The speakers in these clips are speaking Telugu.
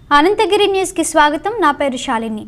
అనంతగిరి న్యూస్కి స్వాగతం నా పేరు శాలిని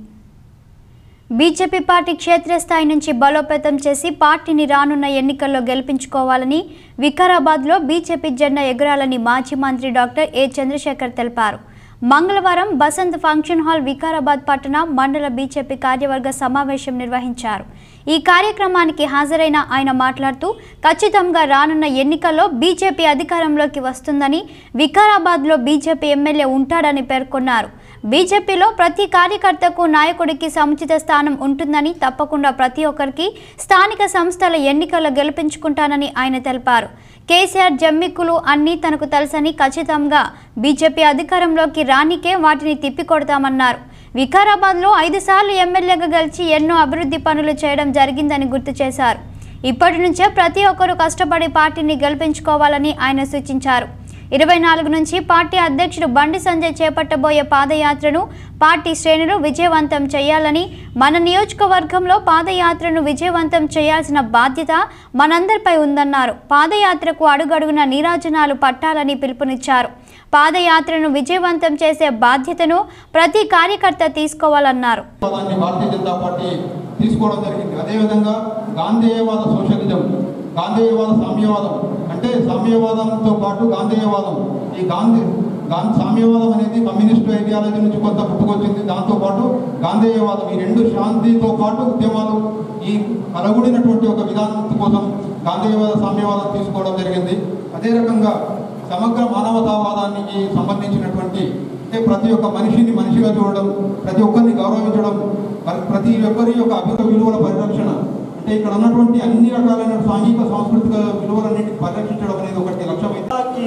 బీజేపీ పార్టీ క్షేత్రస్థాయి నుంచి బలోపేతం చేసి పార్టీని రానున్న ఎన్నికల్లో గెలిపించుకోవాలని వికారాబాద్లో బీజేపీ జెండా ఎగురాలని మాజీ మంత్రి డాక్టర్ ఏ చంద్రశేఖర్ తెలిపారు మంగళవారం బసంత్ ఫంక్షన్ హాల్ వికారాబాద్ పట్టణ మండల బీజేపీ కార్యవర్గ సమావేశం నిర్వహించారు ఈ కార్యక్రమానికి హాజరైన ఆయన మాట్లాడుతూ ఖచ్చితంగా రానున్న ఎన్నికల్లో బీజేపీ అధికారంలోకి వస్తుందని వికారాబాద్లో బీజేపీ ఎమ్మెల్యే ఉంటాడని పేర్కొన్నారు బీజేపీలో ప్రతి కార్యకర్తకు నాయకుడికి సముచిత స్థానం ఉంటుందని తప్పకుండా ప్రతి ఒక్కరికి స్థానిక సంస్థల ఎన్నికల్లో గెలిపించుకుంటానని ఆయన తెలిపారు కేసీఆర్ జమ్మిక్కులు అన్నీ తనకు తెలుసని ఖచ్చితంగా బీజేపీ అధికారంలోకి రానికే వాటిని తిప్పికొడతామన్నారు వికారాబాద్లో ఐదు సార్లు ఎమ్మెల్యేగా గెలిచి ఎన్నో అభివృద్ధి పనులు చేయడం జరిగిందని గుర్తు చేశారు ఇప్పటి నుంచే ప్రతి ఒక్కరూ కష్టపడి పార్టీని గెలిపించుకోవాలని ఆయన సూచించారు ఇరవై నాలుగు నుంచి పార్టీ అధ్యక్షుడు బండి సంజయ్ చేపట్టబోయే పాదయాత్రను పార్టీ శ్రేణులు విజయవంతం చేయాలని మన నియోజకవర్గంలో పాదయాత్రను విజయవంతం చేయాల్సిన బాధ్యత మనందరిపై ఉందన్నారు పాదయాత్రకు అడుగడుగున నీరాజనాలు పట్టాలని పిలుపునిచ్చారు పాదయాత్రను విజయవంతం చేసే బాధ్యతను ప్రతి కార్యకర్త తీసుకోవాలన్నారు పదాన్ని భారతీయ జనతా పార్టీ తీసుకోవడం జరిగింది అదేవిధంగా గాంధేయవాద సోషలిజం గాంధేయవాద సామ్యవాదం అంటే సామ్యవాదంతో పాటు గాంధేయవాదం ఈ గాంధీ గాంధీ సామ్యవాదం అనేది కమ్యూనిస్ట్ ఐడియాలజీ నుంచి కొంత పుట్టుకొచ్చింది దాంతోపాటు గాంధేయవాదం ఈ రెండు శాంతితో పాటు ఉద్యమాలు ఈ కలగూడినటువంటి ఒక విధానం కోసం గాంధేయవాద సామ్యవాదం తీసుకోవడం జరిగింది అదే రకంగా సమగ్ర మానవతావాదానికి సంబంధించినటువంటి అంటే ప్రతి ఒక్క మనిషిని మనిషిగా చూడడం ప్రతి ఒక్కరిని గౌరవించడం మరి ప్రతి ఒక్కరి యొక్క అభివృద్ధి విలువల పరిరక్షణ అంటే ఇక్కడ ఉన్నటువంటి అన్ని రకాలైన సాంఘిక సాంస్కృతిక విలువలన్నింటినీ పరిరక్షించడం అనేది ఒకటి లక్ష్యమైంది माता की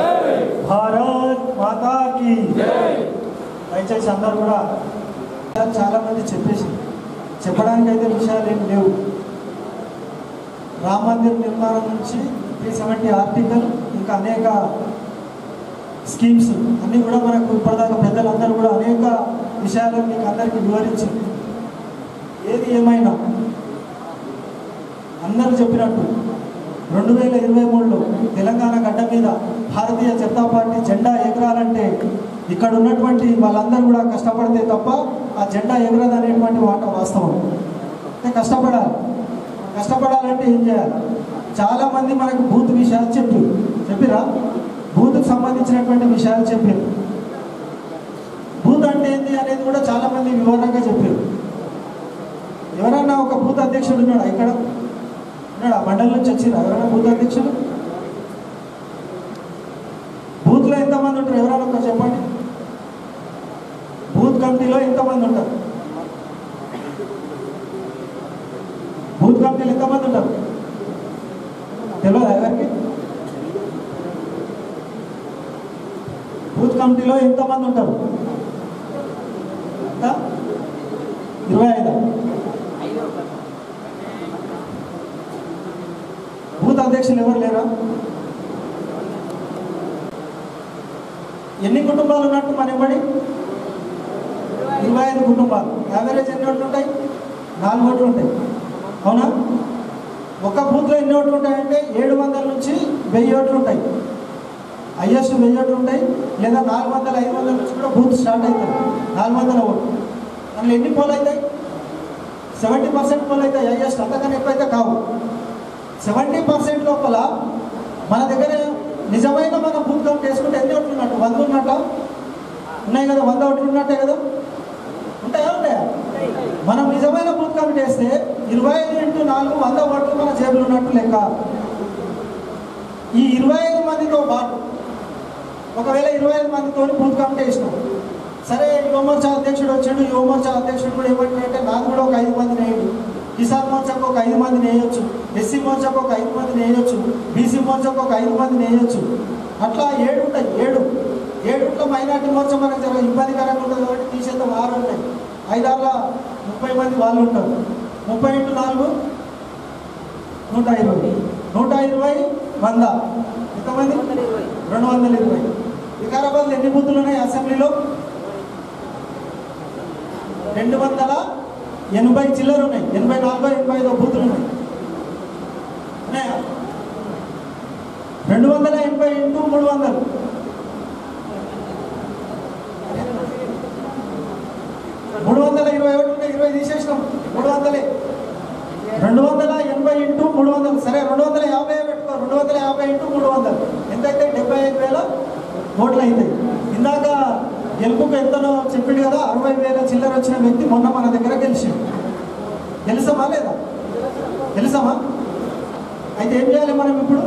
భారత్ మాతా की దయచేసి అందరు కూడా చాలా మంది చెప్పేసి చెప్పడానికి అయితే విషయాలు ఏం లేవు రామ మందిర్ నిర్మాణం నుంచి త్రీ సెవెంటీ ఆర్టికల్ ఇంకా అనేక స్కీమ్స్ అన్నీ కూడా మనకు ఇప్పటిదాకా పెద్దలందరూ కూడా అనేక విషయాలు మీకు అందరికీ వివరించింది ఏది ఏమైనా అందరూ చెప్పినట్టు రెండు వేల ఇరవై మూడులో తెలంగాణ గడ్డ మీద భారతీయ జనతా పార్టీ జెండా ఎగరాలంటే ఇక్కడ ఉన్నటువంటి వాళ్ళందరూ కూడా కష్టపడితే తప్ప ఆ జెండా ఎగరదు అనేటువంటి మాట వాస్తవం అంటే కష్టపడాలి కష్టపడాలంటే ఏం చేయాలి చాలామంది మనకు బూత్ విషయాలు చెప్పారు చెప్పిరా బూత్కు సంబంధించినటువంటి విషయాలు చెప్పారు బూత్ అంటే ఏంటి అనేది కూడా చాలామంది వివరంగా చెప్పారు ఎవరన్నా ఒక బూత్ అధ్యక్షుడు ఉన్నాడా ఇక్కడ ఉన్నాడు ఆ మండలి నుంచి వచ్చిరా ఎవరైనా బూత్ అధ్యక్షులు బూత్లో ఎంతమంది ఉంటారు ఎవరైనా ఒకరు చెప్పండి బూత్ కమిటీలో ఎంతమంది ఉంటారు బూత్ కమిటీలో ఎంతమంది ఉంటారు తెలియదా ఎవరికి బూత్ కమిటీలో ఎంతమంది ఉంటారు ఎంత? ఇరవై ఐదా బూత్ అధ్యక్షులు ఎవరు లేరా ఎన్ని కుటుంబాలు ఉన్నట్టు మన ఇవ్వడి ఇరవై ఐదు కుటుంబాలు యావరేజ్ ఎన్ని ఓట్లు ఉంటాయి నాలుగు ఓట్లు ఉంటాయి అవునా ఒక బూత్లో ఎన్ని ఓట్లు ఉంటాయంటే ఏడు వందల నుంచి వెయ్యి ఓట్లు ఉంటాయి హైయెస్ట్ వెయ్యి ఓట్లు ఉంటాయి లేదా నాలుగు వందల ఐదు వందల నుంచి కూడా బూత్ స్టార్ట్ అవుతుంది నాలుగు వందల ఓట్లు అందులో ఎన్ని పోల్ అవుతాయి సెవెంటీ పర్సెంట్ పోల్ అవుతాయి హైయెస్ట్ అంతకన్నా ఎక్కువైతే కావు సెవెంటీ పర్సెంట్ లోపల మన దగ్గర నిజమైన మన బూత్ కౌంట్ వేసుకుంటే ఎన్ని ఓట్లు ఉన్నట్టు వంద ఉన్నట్ట ఉన్నాయి కదా వంద ఓట్లు ఉన్నట్టే కదా ఉంటాయా ఉంటాయా మనం నిజమైన బూత్ కౌంట్ వేస్తే ఇరవై ఐదు ఇంటూ నాలుగు వంద ఓట్లు మన జేబులు ఉన్నట్టు లెక్క ఈ ఇరవై ఐదు మందితో పాటు ఒకవేళ ఇరవై ఐదు మందితో బూత్ కమిటీ వేసినాం సరే యువమోర్చా అధ్యక్షుడు వచ్చాడు యువమోర్చా అధ్యక్షుడు కూడా ఏమంటే నాది కూడా ఒక ఐదు మంది నేయండి కిసాన్ మోర్చాకు ఒక ఐదు మంది నేయొచ్చు ఎస్సీ మోర్చాకు ఒక ఐదు మంది నేయొచ్చు బీసీ మోర్చాకు ఒక ఐదు మంది నేయొచ్చు అట్లా ఏడు ఉంటాయి ఏడు ఏడుట్లో మైనార్టీ మోర్చా మనకు చాలా ఇబ్బందికరంగా ఉంటుంది కాబట్టి తీసేద్దాం ఆరు ఉంటాయి ఐదారుల ముప్పై మంది వాళ్ళు ఉంటారు ముప్పై ఇంటూ నాలుగు నూట ఇరవై నూట ఇరవై వంద ఎంతమంది రెండు వందల ఇరవై వికారాబాద్లో ఎన్ని బూతులు ఉన్నాయి అసెంబ్లీలో రెండు వందల ఎనభై చిల్లర ఉన్నాయి ఎనభై నాలుగు ఎనభై ఐదో బూతులు ఉన్నాయి ఉన్నాయా రెండు వందల ఎనభై ఇంటూ మూడు వందలు ఇరవై ఒకటి ఉన్నాయి ఇరవై తీసేసినాం మూడు వందలే రెండు వందల ఎనభై ఇంటూ మూడు వందలు సరే రెండు వందల యాభై పెట్టుకో రెండు వందల యాభై ఇంటూ మూడు వందలు ఎంత అయితే డెబ్బై ఐదు వేల ఓట్లు అవుతాయి ఇందాక గెలుపుకు ఎంతనో చెప్పిండు కదా అరవై వేల చిల్లర వచ్చిన వ్యక్తి మొన్న మన దగ్గర గెలిచిండు తెలుసమా లేదా తెలుసమా అయితే ఏం చేయాలి మనం ఇప్పుడు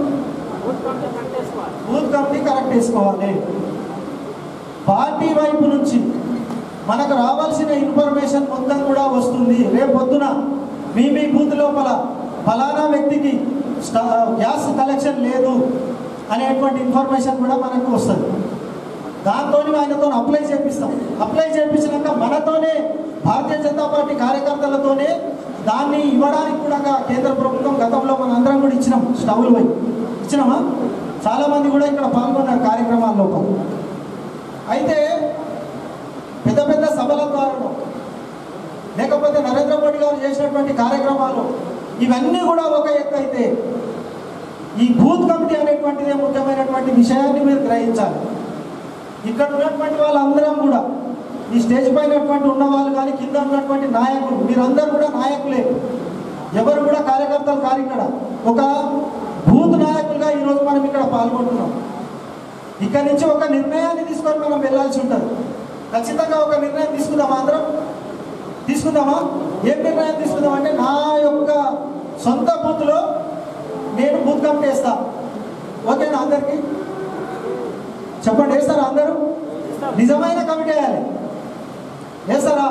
బూత్ కమిటీ కరెక్ట్ చేసుకోవాలి పార్టీ వైపు నుంచి మనకు రావాల్సిన ఇన్ఫర్మేషన్ మొత్తం కూడా వస్తుంది రేపు పొద్దున మీ మీ బూత్ లోపల ఫలానా వ్యక్తికి స్టా- గ్యాస్ కలెక్షన్ లేదు అనేటువంటి ఇన్ఫర్మేషన్ కూడా మనకు వస్తుంది దాంతో ఆయనతో అప్లై చేపిస్తాం అప్లై చేయించినాక మనతోనే భారతీయ జనతా పార్టీ కార్యకర్తలతోనే దాన్ని ఇవ్వడానికి కూడా కేంద్ర ప్రభుత్వం గతంలో మన అందరం కూడా ఇచ్చినాం స్టవ్లు పోయి ఇచ్చినామా చాలా మంది కూడా ఇక్కడ పాల్గొన్నారు కార్యక్రమాల లోపల అయితే పెద్ద పెద్ద సభల ద్వారా లేకపోతే నరేంద్ర మోడీ గారు చేసినటువంటి కార్యక్రమాలు ఇవన్నీ కూడా ఒక ఎత్తు అయితే ఈ బూత్ కమిటీ అనేటువంటిదే ముఖ్యమైనటువంటి విషయాన్ని మీరు గ్రహించాలి ఇక్కడ ఉన్నటువంటి వాళ్ళందరం కూడా ఈ స్టేజ్ పైన ఉన్న వాళ్ళు కానీ కింద ఉన్నటువంటి నాయకులు మీరందరూ కూడా నాయకులే ఎవరు కూడా కార్యకర్తలు కారు ఇక్కడ ఒక బూత్ నాయకులుగా ఈరోజు మనం ఇక్కడ పాల్గొంటున్నాం ఇక్కడ నుంచి ఒక నిర్ణయాన్ని తీసుకొని మనం వెళ్ళాల్సి ఉంటుంది ఖచ్చితంగా ఒక నిర్ణయం తీసుకుందామా అందరం తీసుకుందామా ఏం నిర్ణయం తీసుకుందాం అంటే నా యొక్క సొంత బూత్లో నేను బూత్ కమిటీ వేస్తా ఓకేనా అందరికీ చెప్పండి వేస్తారా అందరూ నిజమైన కమిటీ వేయాలి వేస్తారా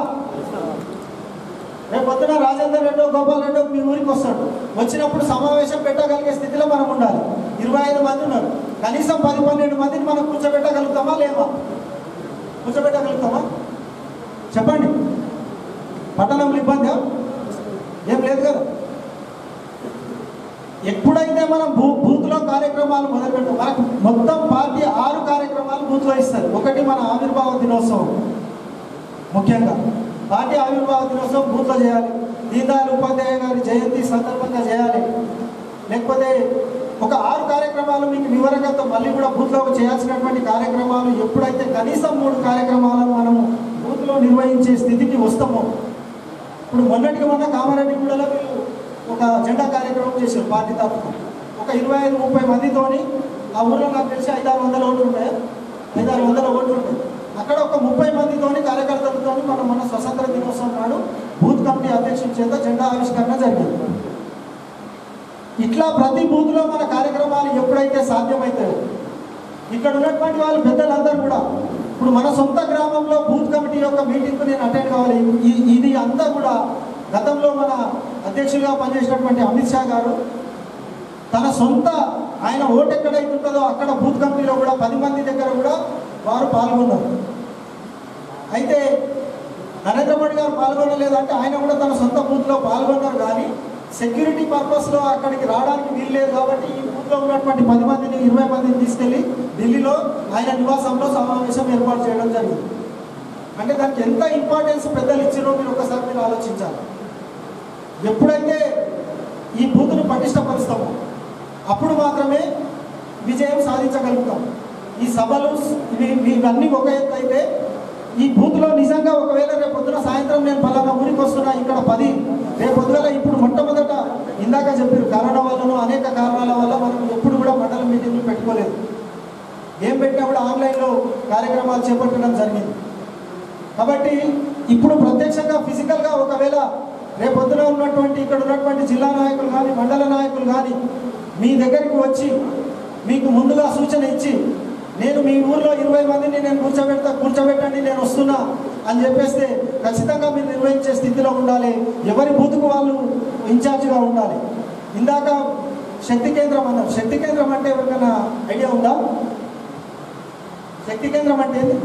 రేపు పొద్దున రాజేందర్ రెడ్డి గోపాల్ రెడ్డి మీ ఊరికి వస్తాడు వచ్చినప్పుడు సమావేశం పెట్టగలిగే స్థితిలో మనం ఉండాలి ఇరవై ఐదు మంది ఉన్నారు కనీసం పది పన్నెండు మందిని మనం కూర్చోబెట్టగలుగుతామా లేవా కూర్చోబెట్టగలుగుతామా చెప్పండి పట్టణంలో ఇబ్బంది ఏం లేదు కదా ఎప్పుడైతే మనం బూ బూత్లో కార్యక్రమాలు మొదలు పెడతాం మనకు మొత్తం పార్టీ ఆరు కార్యక్రమాలు బూత్లో ఇస్తారు ఒకటి మన ఆవిర్భావ దినోత్సవం ముఖ్యంగా పార్టీ ఆవిర్భావ దినోత్సవం బూత్లో చేయాలి దీన్ దయాళ్ ఉపాధ్యాయ గారి జయంతి సందర్భంగా చేయాలి లేకపోతే ఒక ఆరు కార్యక్రమాలు మీకు వివరంగా మళ్ళీ కూడా బూత్లో చేయాల్సినటువంటి కార్యక్రమాలు ఎప్పుడైతే కనీసం మూడు కార్యక్రమాలను మనము బూత్లో నిర్వహించే స్థితికి వస్తామో ఇప్పుడు మొన్నటికి మొన్న కామారెడ్డి కూడా వీళ్ళు ఒక జెండా కార్యక్రమం చేశారు పార్టీ తరఫున ఒక ఇరవై ఐదు ముప్పై మందితోని ఆ ఊళ్ళో నాకు తెలిసి ఐదారు వందల ఓట్లు ఉంటాయి ఐదారు వందల ఓట్లు ఉంటాయి అక్కడ ఒక ముప్పై మందితోని కార్యకర్తలతోని మనం మన స్వతంత్ర దినోత్సవం నాడు బూత్ కమిటీ అధ్యక్షుల చేత జెండా ఆవిష్కరణ జరిగింది ఇట్లా ప్రతి బూత్లో మన కార్యక్రమాలు ఎప్పుడైతే సాధ్యమవుతాయో ఇక్కడ ఉన్నటువంటి వాళ్ళు పెద్దలందరూ కూడా ఇప్పుడు మన సొంత గ్రామంలో బూత్ కమిటీ యొక్క మీటింగ్కు నేను అటెండ్ కావాలి ఈ- ఇది అంతా కూడా గతంలో మన అధ్యక్షులుగా పనిచేసినటువంటి అమిత్ షా గారు తన సొంత ఆయన ఓటు ఎక్కడైతే ఉంటుందో అక్కడ బూత్ కమిటీలో కూడా పది మంది దగ్గర కూడా వారు పాల్గొన్నారు అయితే నరేంద్ర మోడీ గారు పాల్గొనలేదు అంటే ఆయన కూడా తన సొంత బూత్లో పాల్గొన్నారు కానీ సెక్యూరిటీ పర్పస్లో అక్కడికి రావడానికి వీలు లేదు కాబట్టి ఈ బూత్లో ఉన్నటువంటి పది మందిని ఇరవై మందిని తీసుకెళ్ళి ఢిల్లీలో ఆయన నివాసంలో సమావేశం ఏర్పాటు చేయడం జరిగింది అంటే దానికి ఎంత ఇంపార్టెన్స్ పెద్దలు ఇచ్చారో మీరు ఒకసారి మీరు ఆలోచించాలి ఎప్పుడైతే ఈ బూత్ను పటిష్టపరుస్తామో అప్పుడు మాత్రమే విజయం సాధించగలుగుతాం ఈ సభలు ఇవి ఇవి- ఇవన్నీ ఒక ఎత్తు అయితే ఈ బూత్లో నిజంగా ఒకవేళ రేపు పొద్దున సాయంత్రం నేను పలానా ఊరికి వస్తున్నా ఇక్కడ పది రేపు పొద్దున ఇప్పుడు మొట్టమొదట ఇందాక చెప్పారు కరోనా వల్లనో అనేక కారణాల వల్ల మనం ఎప్పుడు కూడా మండల మీటింగ్లు పెట్టుకోలేదు ఏం పెట్టినా కూడా ఆన్లైన్లో కార్యక్రమాలు చేపట్టడం జరిగింది కాబట్టి ఇప్పుడు ప్రత్యక్షంగా ఫిజికల్గా ఒకవేళ రేపు పొద్దున ఉన్నటువంటి ఇక్కడ ఉన్నటువంటి జిల్లా నాయకులు కానీ మండల నాయకులు కానీ మీ దగ్గరికి వచ్చి మీకు ముందుగా సూచన ఇచ్చి నేను మీ ఊర్లో ఇరవై మందిని నేను కూర్చోబెడతా కూర్చోబెట్టండి నేను వస్తున్నా అని చెప్పేస్తే ఖచ్చితంగా మీరు నిర్వహించే స్థితిలో ఉండాలి ఎవరి బూతుకు వాళ్ళు ఇన్ఛార్జిగా ఉండాలి ఇందాక శక్తి కేంద్రం అన్నారు శక్తి కేంద్రం అంటే ఎవరికైనా ఐడియా ఉందా శక్తి కేంద్రం అంటే ఏంది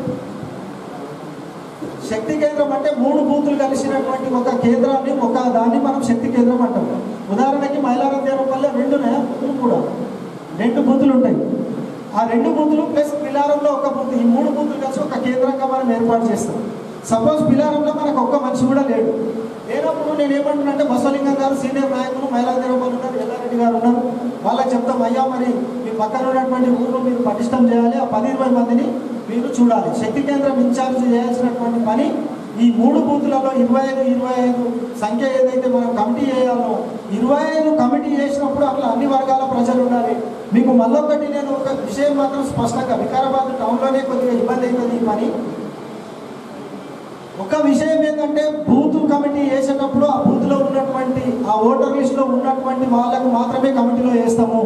శక్తి కేంద్రం అంటే మూడు బూతులు కలిసినటువంటి ఒక కేంద్రాన్ని ఒక దాన్ని మనం శక్తి కేంద్రం అంటాం ఉదాహరణకి మైలారం తీరం వల్ల రెండు ఉన్నాయా బూతులు కూడా రెండు బూతులు ఉంటాయి ఆ రెండు బూతులు ప్లస్ పిలారంలో ఒక బూత్ ఈ మూడు బూతులు కలిసి ఒక కేంద్రంగా మనం ఏర్పాటు చేస్తాం సపోజ్ పిలారంలో మనకు ఒక్క మనిషి కూడా లేడు లేనప్పుడు నేను ఏమంటున్నానంటే బసవలింగం గారు సీనియర్ నాయకులు మైలారం తీరం వాళ్ళు ఉన్నారు ఎల్లారెడ్డి గారు ఉన్నారు వాళ్ళకి చెప్తాం అయ్యా మరి మీ పక్కన ఉన్నటువంటి ఊరు మీరు పటిష్టం చేయాలి ఆ పది ఇరవై మందిని మీరు చూడాలి శక్తి కేంద్రం ఇన్ఛార్జ్ చేయాల్సినటువంటి పని ఈ మూడు బూతులలో ఇరవై ఐదు ఇరవై ఐదు సంఖ్య ఏదైతే మనం కమిటీ చేయాలో ఇరవై ఐదు కమిటీ చేసినప్పుడు అట్లా అన్ని వర్గాల ప్రజలు ఉండాలి మీకు మళ్ళొకటి నేను ఒక విషయం మాత్రం స్పష్టంగా వికారాబాద్ టౌన్లోనే కొద్దిగా ఇబ్బంది అవుతుంది ఈ పని ఒక విషయం ఏంటంటే బూత్ కమిటీ వేసేటప్పుడు ఆ బూత్లో ఉన్నటువంటి ఆ ఓటర్ లిస్ట్లో ఉన్నటువంటి వాళ్ళకు మాత్రమే కమిటీలో వేస్తాము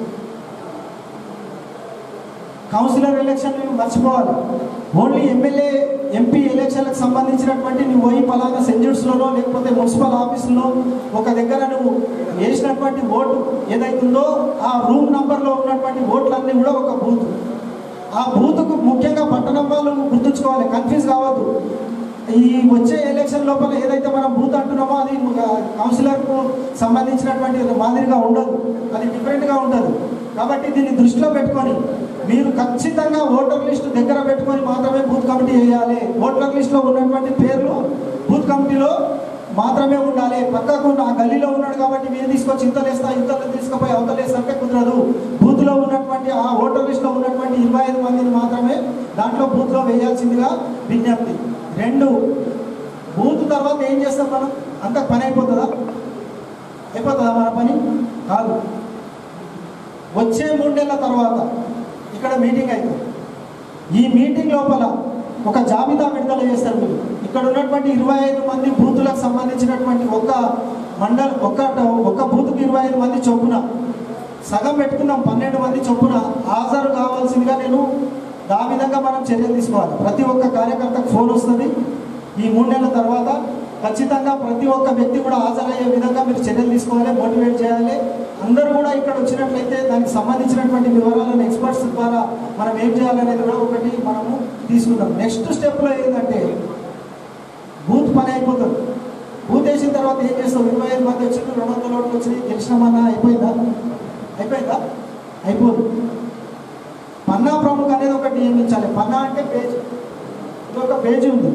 కౌన్సిలర్ ఎలక్షన్ మర్చిపోవాలి ఓన్లీ ఎమ్మెల్యే ఎంపీ ఎలక్షన్లకు సంబంధించినటువంటి నువ్వు పోయి పలానా సెంజర్స్లోనో లేకపోతే మున్సిపల్ ఆఫీసులో ఒక దగ్గర నువ్వు వేసినటువంటి ఓటు ఏదైతుందో ఆ రూమ్ నంబర్లో ఉన్నటువంటి ఓట్లన్నీ కూడా ఒక బూత్ ఆ బూత్కు ముఖ్యంగా పట్టణం వాళ్ళు గుర్తుంచుకోవాలి కన్ఫ్యూజ్ కావద్దు ఈ వచ్చే ఎలక్షన్ లోపల ఏదైతే మనం బూత్ అంటున్నామో అది కౌన్సిలర్కు సంబంధించినటువంటి మాదిరిగా ఉండదు అది డిఫరెంట్గా ఉంటుంది కాబట్టి దీన్ని దృష్టిలో పెట్టుకొని మీరు ఖచ్చితంగా ఓటర్ లిస్టు దగ్గర పెట్టుకొని మాత్రమే బూత్ కమిటీ వేయాలి ఓటర్ లిస్టులో ఉన్నటువంటి పేర్లు బూత్ కమిటీలో మాత్రమే ఉండాలి పక్కకు ఆ గల్లీలో ఉన్నాడు కాబట్టి మీరు తీసుకొచ్చి ఇంతలేస్తా ఇంతలు తీసుకుపోయి అవతలేస్తా అంటే కుదరదు బూత్లో ఉన్నటువంటి ఆ ఓటర్ లిస్ట్లో ఉన్నటువంటి ఇరవై ఐదు మందిని మాత్రమే దాంట్లో బూత్లో వేయాల్సిందిగా విజ్ఞప్తి రెండు బూత్ తర్వాత ఏం చేస్తాం మనం అంత పని అయిపోతుందా అయిపోతుందా మన పని కాదు వచ్చే మూడు నెలల తర్వాత ఇక్కడ మీటింగ్ అవుతుంది ఈ మీటింగ్ లోపల ఒక జాబితా విడుదల చేస్తారు మీరు ఇక్కడ ఉన్నటువంటి ఇరవై ఐదు మంది బూతులకు సంబంధించినటువంటి ఒక మండల్ ఒక ఒక బూత్కి ఇరవై ఐదు మంది చొప్పున సగం పెట్టుకుందాం పన్నెండు మంది చొప్పున హాజరు కావాల్సిందిగా నేను ఆ విధంగా మనం చర్యలు తీసుకోవాలి ప్రతి ఒక్క కార్యకర్తకు ఫోన్ వస్తుంది ఈ మూడు నెలల తర్వాత ఖచ్చితంగా ప్రతి ఒక్క వ్యక్తి కూడా హాజరయ్యే విధంగా మీరు చర్యలు తీసుకోవాలి మోటివేట్ చేయాలి అందరూ కూడా ఇక్కడ వచ్చినట్లయితే దానికి సంబంధించినటువంటి వివరాలను ఎక్స్పర్ట్స్ ద్వారా మనం ఏం చేయాలనేది కూడా ఒకటి మనము తీసుకుందాం నెక్స్ట్ స్టెప్లో ఏంటంటే బూత్ పని అయిపోతుంది బూత్ వేసిన తర్వాత ఏం చేస్తాం ఇరవై ఐదు మంది వచ్చింది రెండు వందల ఓట్లు వచ్చినాయి గెలిచినామన్నా అయిపోయిందా అయిపోయిందా అయిపోదు పన్నా ప్రముఖ అనేది ఒకటి నియమించాలి పన్నా అంటే పేజ్ ఇది ఒక పేజీ ఉంది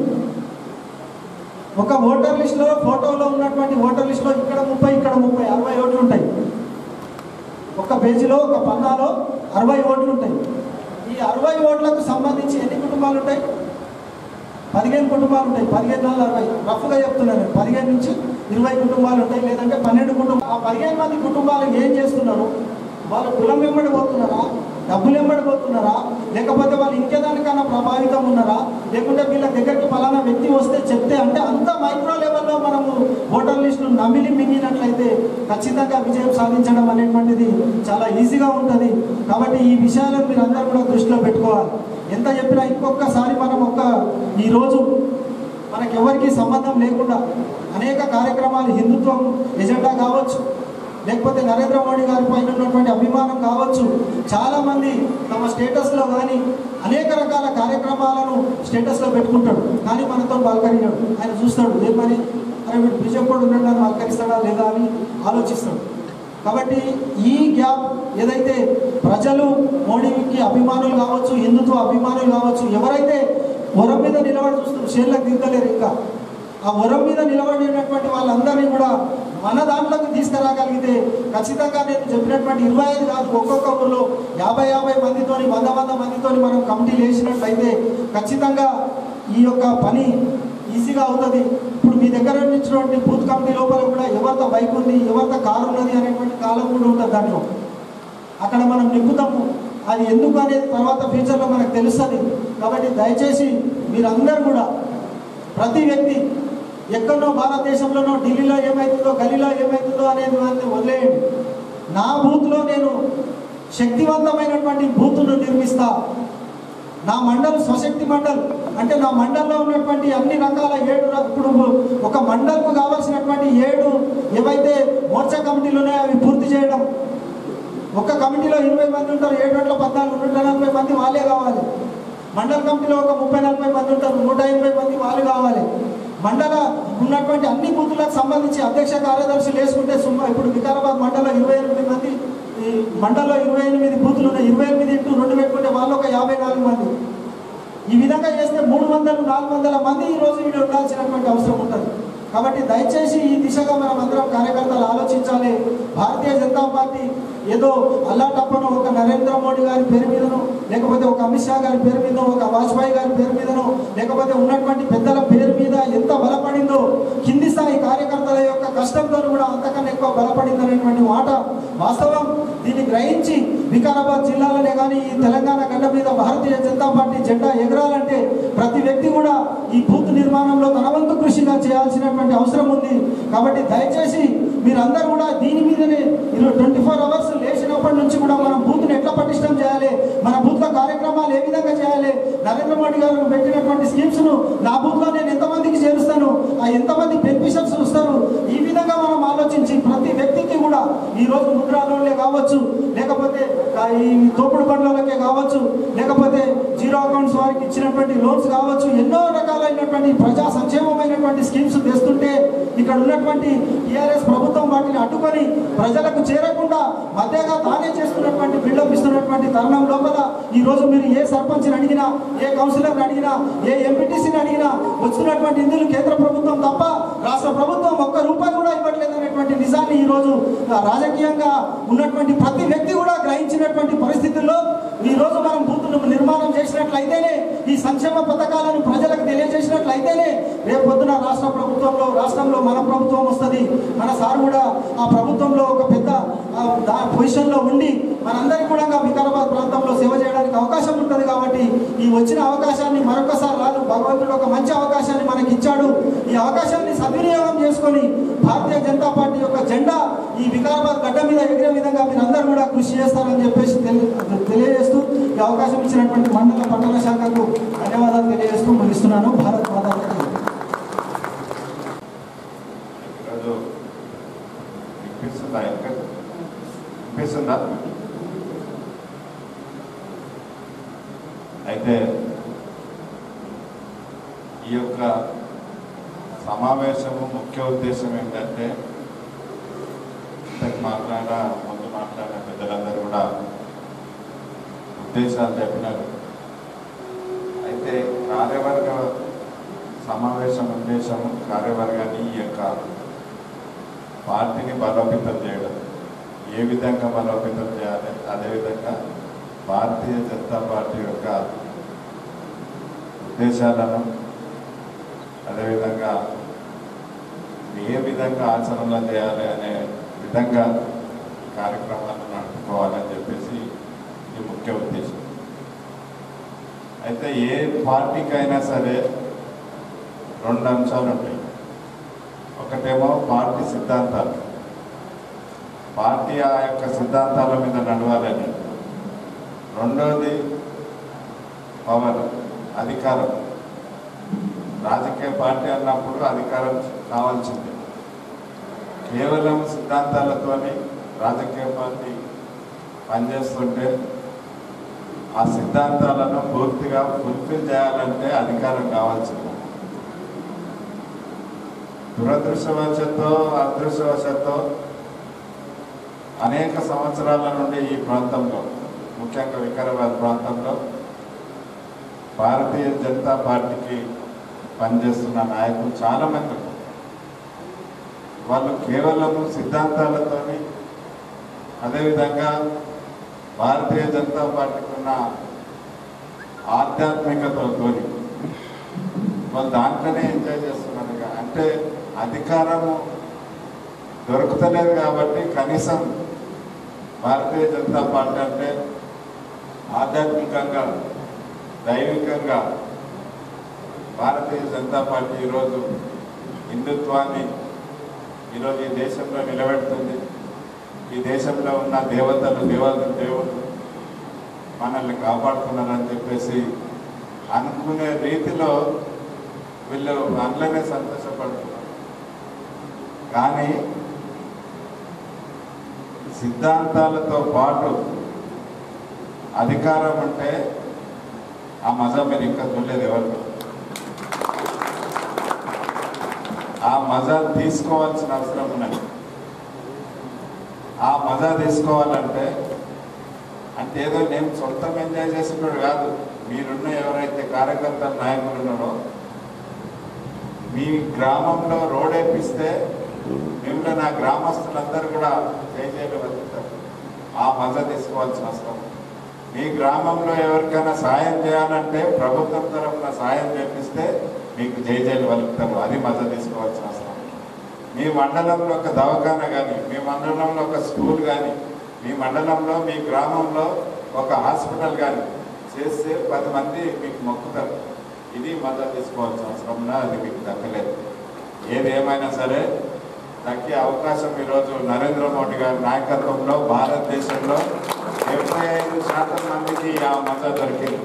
ఒక ఓటర్ లిస్టులో ఫోటోలో ఉన్నటువంటి ఓటర్ లిస్టులో ఇక్కడ ముప్పై ఇక్కడ ముప్పై అరవై ఓట్లు ఉంటాయి ఒక పేజీలో ఒక పన్నాలో అరవై ఓట్లు ఉంటాయి ఈ అరవై ఓట్లకు సంబంధించి ఎన్ని కుటుంబాలు ఉంటాయి పదిహేను కుటుంబాలు ఉంటాయి పదిహేను నాలుగు అరవై రఫ్గా చెప్తున్నాను నేను. పదిహేను నుంచి ఇరవై కుటుంబాలు ఉంటాయి లేదంటే పన్నెండు కుటుంబాలు ఆ పదిహేను మంది కుటుంబాలు ఏం చేస్తున్నారు వాళ్ళు కులం వెంబడి పోతున్నారా డబ్బులు వెంబడి పోతున్నారా లేకపోతే వాళ్ళు ఇంకేదానికన్నా ప్రభావితం ఉన్నారా లేకుంటే వీళ్ళ దగ్గరికి ఫలానా వ్యక్తి వస్తే చెప్తే అంటే అంత మైక్రో లెవెల్లో మనము ఓటర్ లిస్టును నమిలి మింగినట్లయితే ఖచ్చితంగా విజయం సాధించడం అనేటువంటిది చాలా ఈజీగా ఉంటుంది కాబట్టి ఈ విషయాలను మీరు అందరూ కూడా దృష్టిలో పెట్టుకోవాలి ఎంత చెప్పినా ఇంకొకసారి మనం ఒక ఈరోజు మనకెవరికి సంబంధం లేకుండా అనేక కార్యక్రమాలు హిందుత్వం ఎజెండా కావచ్చు లేకపోతే నరేంద్ర మోడీ గారి పైన ఉన్నటువంటి అభిమానం కావచ్చు చాలామంది తమ స్టేటస్లో కానీ అనేక రకాల కార్యక్రమాలను స్టేటస్లో పెట్టుకుంటాడు కానీ మనతో పలకరినాడు ఆయన చూస్తాడు ఏమని అరే వీడు బీజేపీ ఉన్నాడు నన్ను పలకరిస్తాడా లేదా అని ఆలోచిస్తాడు కాబట్టి ఈ గ్యాప్ ఏదైతే ప్రజలు మోడీకి అభిమానులు కావచ్చు హిందుత్వ అభిమానులు కావచ్చు ఎవరైతే వరం మీద నిలబడి చూస్తారు షేర్లకు దిగలేరు ఇంకా ఆ వరం మీద నిలబడినటువంటి వాళ్ళందరినీ కూడా మన దాంట్లోకి తీసుకురాగలిగితే ఖచ్చితంగా నేను చెప్పినటువంటి ఇరవై ఐదు కాదు ఒక్కొక్క ఊర్లో యాభై యాభై మందితోని వంద వంద మందితోని మనం కమిటీలు వేసినట్లయితే ఖచ్చితంగా ఈ యొక్క పని ఈజీగా అవుతుంది ఇప్పుడు మీ దగ్గర ఉన్నటువంటి బూత్ కమిటీ లోపల కూడా ఎవరితో బైక్ ఉంది ఎవరితో కారు ఉన్నది అనేటువంటి కాలం కూడా ఉంటుంది దాంట్లో అక్కడ మనం నింపుతాము అది ఎందుకు అనేది తర్వాత ఫ్యూచర్లో మనకు తెలుస్తుంది కాబట్టి దయచేసి మీరందరూ కూడా ప్రతి వ్యక్తి ఎక్కడో భారతదేశంలోనో ఢిల్లీలో ఏమవుతుందో గలీలో ఏమవుతుందో అనేది దాన్ని వదిలేయండి నా బూత్లో నేను శక్తివంతమైనటువంటి బూత్ను నిర్మిస్తా నా మండల్ స్వశక్తి మండల్ అంటే నా మండల్లో ఉన్నటువంటి అన్ని రకాల ఏడు ర- ఇప్పుడు ఒక మండల్కు కావాల్సినటువంటి ఏడు ఏవైతే మోర్చా కమిటీలు ఉన్నాయో అవి పూర్తి చేయడం ఒక కమిటీలో ఇరవై మంది ఉంటారు ఏడు గంటల పద్నాలుగు నూట నలభై మంది వాళ్ళే కావాలి మండల కమిటీలో ఒక ముప్పై నలభై మంది ఉంటారు నూట ఎనభై మంది వాళ్ళు కావాలి మండల ఉన్నటువంటి అన్ని బూతులకు సంబంధించి అధ్యక్ష కార్యదర్శులు వేసుకుంటే సుమా ఇప్పుడు వికారాబాద్ మండలం ఇరవై ఎనిమిది మంది ఈ మండలంలో ఇరవై ఎనిమిది బూతులు ఉన్నాయి ఇరవై ఎనిమిది ఇంటూ రెండు పెట్టుకుంటే వాళ్ళు ఒక యాభై నాలుగు మంది ఈ విధంగా చేస్తే మూడు వందలు నాలుగు వందల మంది ఈ రోజు వీడు ఉండాల్సినటువంటి అవసరం ఉంటుంది కాబట్టి దయచేసి ఈ దిశగా మనం అందరం కార్యకర్తలు ఆలోచించాలి భారతీయ జనతా పార్టీ ఏదో అల్లాటప్పను ఒక నరేంద్ర మోడీ గారి పేరు మీదనో లేకపోతే ఒక అమిత్ షా గారి పేరు మీదనో ఒక వాజ్పేయి గారి పేరు మీదనో లేకపోతే ఉన్నటువంటి పెద్దల పేరు మీద ఎంత బలపడిందో కింది స్థాయి కార్యకర్తల యొక్క కష్టంతో కూడా అంతకన్నా ఎక్కువ బలపడింది అనేటువంటి మాట వాస్తవం దీన్ని గ్రహించి వికారాబాద్ జిల్లాలోనే కానీ ఈ తెలంగాణ గడ్డ మీద భారతీయ జనతా పార్టీ జెండా ఎగరాలంటే ప్రతి వ్యక్తి కూడా ఈ బూత్ నిర్మాణంలో తన వంతు కృషిగా చేయాల్సినటువంటి అవసరం ఉంది కాబట్టి దయచేసి మీరందరూ కూడా దీని మీదనే ఇరవై ట్వంటీ ఫోర్ అవర్స్ లేచినప్పటి నుంచి కూడా మనం బూత్ని ఎట్లా పటిష్టం చేయాలి మన బూత్లో కార్యక్రమాలు ఏ విధంగా చేయాలి నరేంద్ర మోడీ గారు పెట్టినటువంటి స్కీమ్స్ ను నా బూత్లో నేను ఎంతమందికి చేరుస్తాను ఆ ఎంతమంది బెనిఫిషియర్స్ వస్తారు ఈ విధంగా మనం ఆలోచించి ప్రతి వ్యక్తికి కూడా ఈ రోజు ముద్రా లోన్లే కావచ్చు లేకపోతే ఆ ఈ తోపుడు బండ్లకే కావచ్చు లేకపోతే జీరో అకౌంట్స్ వారికి ఇచ్చినటువంటి లోన్స్ కావచ్చు ఎన్నో రకాలైనటువంటి ప్రజా సంక్షేమమైనటువంటి స్కీమ్స్ తెస్తుంటే ఇక్కడ ఉన్నటువంటి టీఆర్ఎస్ ప్రభుత్వం వాటిని అడ్డుకొని ప్రజలకు చేరకుండా మధ్యగా తానే చేస్తున్నటువంటి బిల్డప్ ఇస్తున్నటువంటి తరుణం లోపల ఈ రోజు మీరు ఏ సర్పంచ్ని అడిగినా ఏ కౌన్సిలర్ని అడిగినా ఏ ఎంపీటీసీని అడిగినా వస్తున్నటువంటి నిధులు కేంద్ర ప్రభుత్వం తప్ప రాష్ట్ర ప్రభుత్వం ఒక్క రూపాయి కూడా ఇవ్వట్లేదు అనేటువంటి నిజాన్ని ఈ రోజు ఆ, రాజకీయంగా ఉన్నటువంటి ప్రతి వ్యక్తి కూడా గ్రహించినటువంటి పరిస్థితుల్లో ఈ రోజు మనం బూతులు నిర్మాణం చేసినట్లయితేనే ఈ సంక్షేమ పథకాలను ప్రజలకు తెలియజేసినట్లయితేనే రేపు పొద్దున రాష్ట్ర ప్రభుత్వంలో రాష్ట్రంలో మన ప్రభుత్వం వస్తుంది మన సార్ కూడా ఆ ప్రభుత్వంలో ఒక పెద్ద ఆ, దా పొజిషన్లో ఉండి మనందరికీ కూడా వికారాబాద్ ప్రాంతంలో సేవ చేయడానికి అవకాశం ఉంటుంది కాబట్టి ఈ వచ్చిన అవకాశాన్ని మరొకసారి రాదు భగవంతుడు ఒక మంచి అవకాశాన్ని మనకి ఇచ్చాడు ఈ అవకాశాన్ని సద్వినియోగం చేసుకొని భారతీయ జనతా పార్టీ యొక్క జెండా ఈ వికారాబాద్ గడ్డ మీద ఎగిరే విధంగా మీరు అందరూ కూడా కృషి చేస్తారని చెప్పేసి తెలి- తెలియజేస్తూ ఈ అవకాశం ఇచ్చినటువంటి మండల పట్టణ శాఖకు ధన్యవాదాలు తెలియజేస్తూ ముగిస్తున్నాను భారత్ మాతాకి జై. ఈరోజు వినిపిస్తుందా ఇంకా వినిపిస్తుందా అయితే ఈ యొక్క సమావేశము ముఖ్య ఉద్దేశం ఏంటంటే ఇంతకు మాట్లాడిన ముందు మాట్లాడిన పెద్దలందరూ కూడా ఉద్దేశాలు చెప్పినారు అయితే కార్యవర్గ సమావేశం ఉద్దేశం కార్యవర్గాన్ని ఈ యొక్క పార్టీని బలోపేతం చేయడం ఏ విధంగా బలోపేతం చేయాలి అదేవిధంగా భారతీయ జనతా పార్టీ యొక్క ఉద్దేశాలను అదేవిధంగా ఏ విధంగా ఆచరణలో చేయాలి అనే విధంగా కార్యక్రమాలను నడుపుకోవాలని చెప్పేసి ఇది ముఖ్య ఉద్దేశం అయితే ఏ పార్టీకైనా సరే రెండు అంశాలు ఉంటాయి ఒకటేమో పార్టీ సిద్ధాంతాలు పార్టీ ఆ యొక్క సిద్ధాంతాల మీద నడవాలని రెండవది పవర్ అధికారం రాజకీయ పార్టీ అన్నప్పుడు అధికారం కావాల్సిందే కేవలం సిద్ధాంతాలతోని రాజకీయ పార్టీ పనిచేస్తుంటే ఆ సిద్ధాంతాలను పూర్తిగా ఫుల్ఫిల్ చేయాలంటే అధికారం కావాల్సిందే దురదృష్టవశాత్తు అదృష్టవశాత్తు అనేక సంవత్సరాల నుండి ఈ ప్రాంతంలో ముఖ్యంగా వికారాబాద్ ప్రాంతంలో భారతీయ జనతా పార్టీకి పనిచేస్తున్న నాయకులు చాలామంది ఉన్నారు. వాళ్ళు కేవలం సిద్ధాంతాలతోని అదేవిధంగా భారతీయ జనతా పార్టీకి ఉన్న ఆధ్యాత్మికతతోని వాళ్ళు దాంట్లోనే ఎంజాయ్ చేస్తున్నారు ఇక. అంటే అధికారము దొరుకుతలేదు కాబట్టి కనీసం భారతీయ జనతా పార్టీ అంటే ఆధ్యాత్మికంగా దైవికంగా భారతీయ జనతా పార్టీ ఈరోజు హిందుత్వాన్ని ఈరోజు ఈ దేశంలో నిలబెడుతుంది ఈ దేశంలో ఉన్న దేవతలు దేవత దేవుడు మనల్ని కాపాడుతున్నారని చెప్పేసి అనుకునే రీతిలో వీళ్ళు అందులోనే సంతోషపడుతున్నారు కానీ సిద్ధాంతాలతో పాటు అధికారం అంటే ఆ మజా మీరు ఇంకా చూడలేదు ఎవరు ఆ మజా తీసుకోవాల్సిన అవసరం ఉన్నది ఆ మజా తీసుకోవాలంటే అంటే ఏదో నేను సొంతం ఎంజాయ్ చేసేటోడు కాదు మీరున్న ఎవరైతే కార్యకర్త నాయకులు ఉన్నారో మీ గ్రామంలో రోడ్ వేపిస్తే మిమ్మల్ని నా గ్రామస్తులందరూ కూడా జయజయలు వెళ్తారు ఆ మజా తీసుకోవాల్సిన అవసరం ఉంది. మీ గ్రామంలో ఎవరికైనా సాయం చేయాలంటే ప్రభుత్వం తరఫున సాయం చేపిస్తే మీకు జయజయలు వలుపుతారు అది మజా తీసుకోవాల్సిన అవసరం ఉంది. మీ మండలంలో ఒక దవాఖాన కానీ మీ మండలంలో ఒక స్కూల్ కానీ మీ మండలంలో మీ గ్రామంలో ఒక హాస్పిటల్ కానీ చేస్తే పది మంది మీకు మొక్కుతారు ఇది మద్దతు తీసుకోవాల్సిన అవసరం ఉన్నా అది మీకు దక్కలేదు ఏది ఏమైనా సరే దక్కే అవకాశం ఈరోజు నరేంద్ర మోడీ గారి నాయకత్వంలో భారతదేశంలో డెబ్బై ఐదు శాతం మందికి ఆ మద్దతు దొరికింది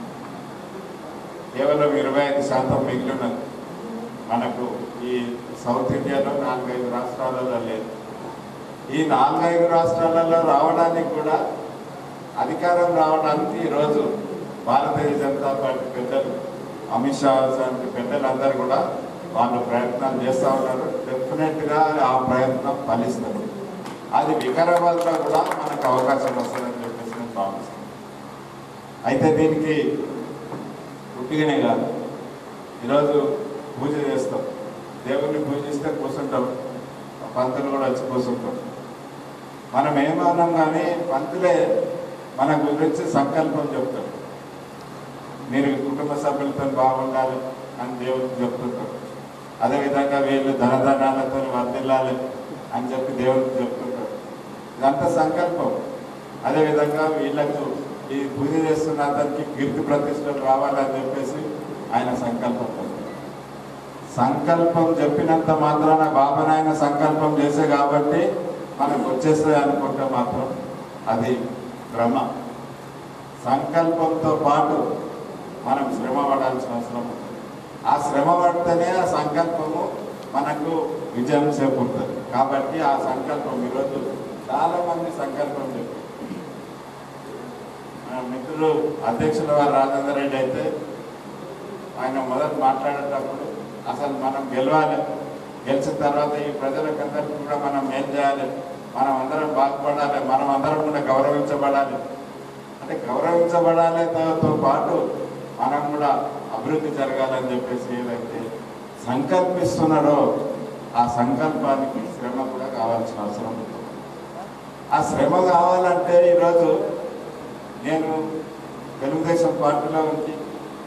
కేవలం ఇరవై ఐదు శాతం మిగిలినది మనకు ఈ సౌత్ ఇండియాలో నాలుగైదు రాష్ట్రాలలో లేదు ఈ నాలుగైదు రాష్ట్రాలలో రావడానికి కూడా అధికారం రావడానికి ఈరోజు భారతీయ జనతా పార్టీ పెద్దలు అమిత్ షా లాంటి పెద్దలందరూ కూడా వాళ్ళు ప్రయత్నాలు చేస్తూ ఉన్నారు డెఫినెట్గా ఆ ప్రయత్నం ఫలిస్తుంది అది వికారాబాద్లో కూడా మనకు అవకాశం వస్తుందని చెప్పేసి నేను భావిస్తున్నాను అయితే దీనికి పుట్టిగానే కాదు ఈరోజు పూజ చేస్తాం దేవుణ్ణి పూజిస్తే కూర్చుంటాం పంతులు కూడా వచ్చి కూర్చుంటాం మనం ఏమన్నాం కానీ పంతులే మన గురించి సంకల్పం చెప్తాడు మీరు కుటుంబ సభ్యులతో బాగుండాలి అని దేవుడికి చెప్తుంటారు అదేవిధంగా వీళ్ళు ధనధనాలతో వర్దిల్లాలి అని చెప్పి దేవుడికి చెప్తుంటారు ఇదంతా సంకల్పం అదేవిధంగా వీళ్ళకు ఈ పూజ చేస్తున్న అతనికి కీర్తి ప్రతిష్టలు రావాలని చెప్పేసి ఆయన సంకల్పం చెప్తారు. సంకల్పం చెప్పినంత మాత్రాన బాబనాయన సంకల్పం చేసే కాబట్టి మనకు వచ్చేస్తుంది అనుకుంటే మాత్రం అది భ్రమ సంకల్పంతో పాటు మనం శ్రమ పడాల్సిన అవసరం ఉంది ఆ శ్రమ పడితేనే ఆ సంకల్పము మనకు విజయం చేకూరుతుంది కాబట్టి ఆ సంకల్పం ఈరోజు చాలా మంది సంకల్పం చెప్పారు మన మిత్రులు అధ్యక్షుల వారు రాజేందర్ రెడ్డి అయితే ఆయన మొదట మాట్లాడేటప్పుడు అసలు మనం గెలవాలి గెలిచిన తర్వాత ఈ ప్రజలకందరికీ కూడా మనం ఏం చేయాలి మనం అందరం బాగుపడాలి మనం అందరం కూడా గౌరవించబడాలి అంటే గౌరవించబడాలితో పాటు మనం కూడా అభివృద్ధి జరగాలని చెప్పేసి ఏదైతే సంకల్పిస్తున్నాడో ఆ సంకల్పానికి శ్రమ కూడా కావాల్సిన అవసరం ఉంది ఆ శ్రమ కావాలంటే ఈరోజు నేను తెలుగుదేశం పార్టీలో ఉంచి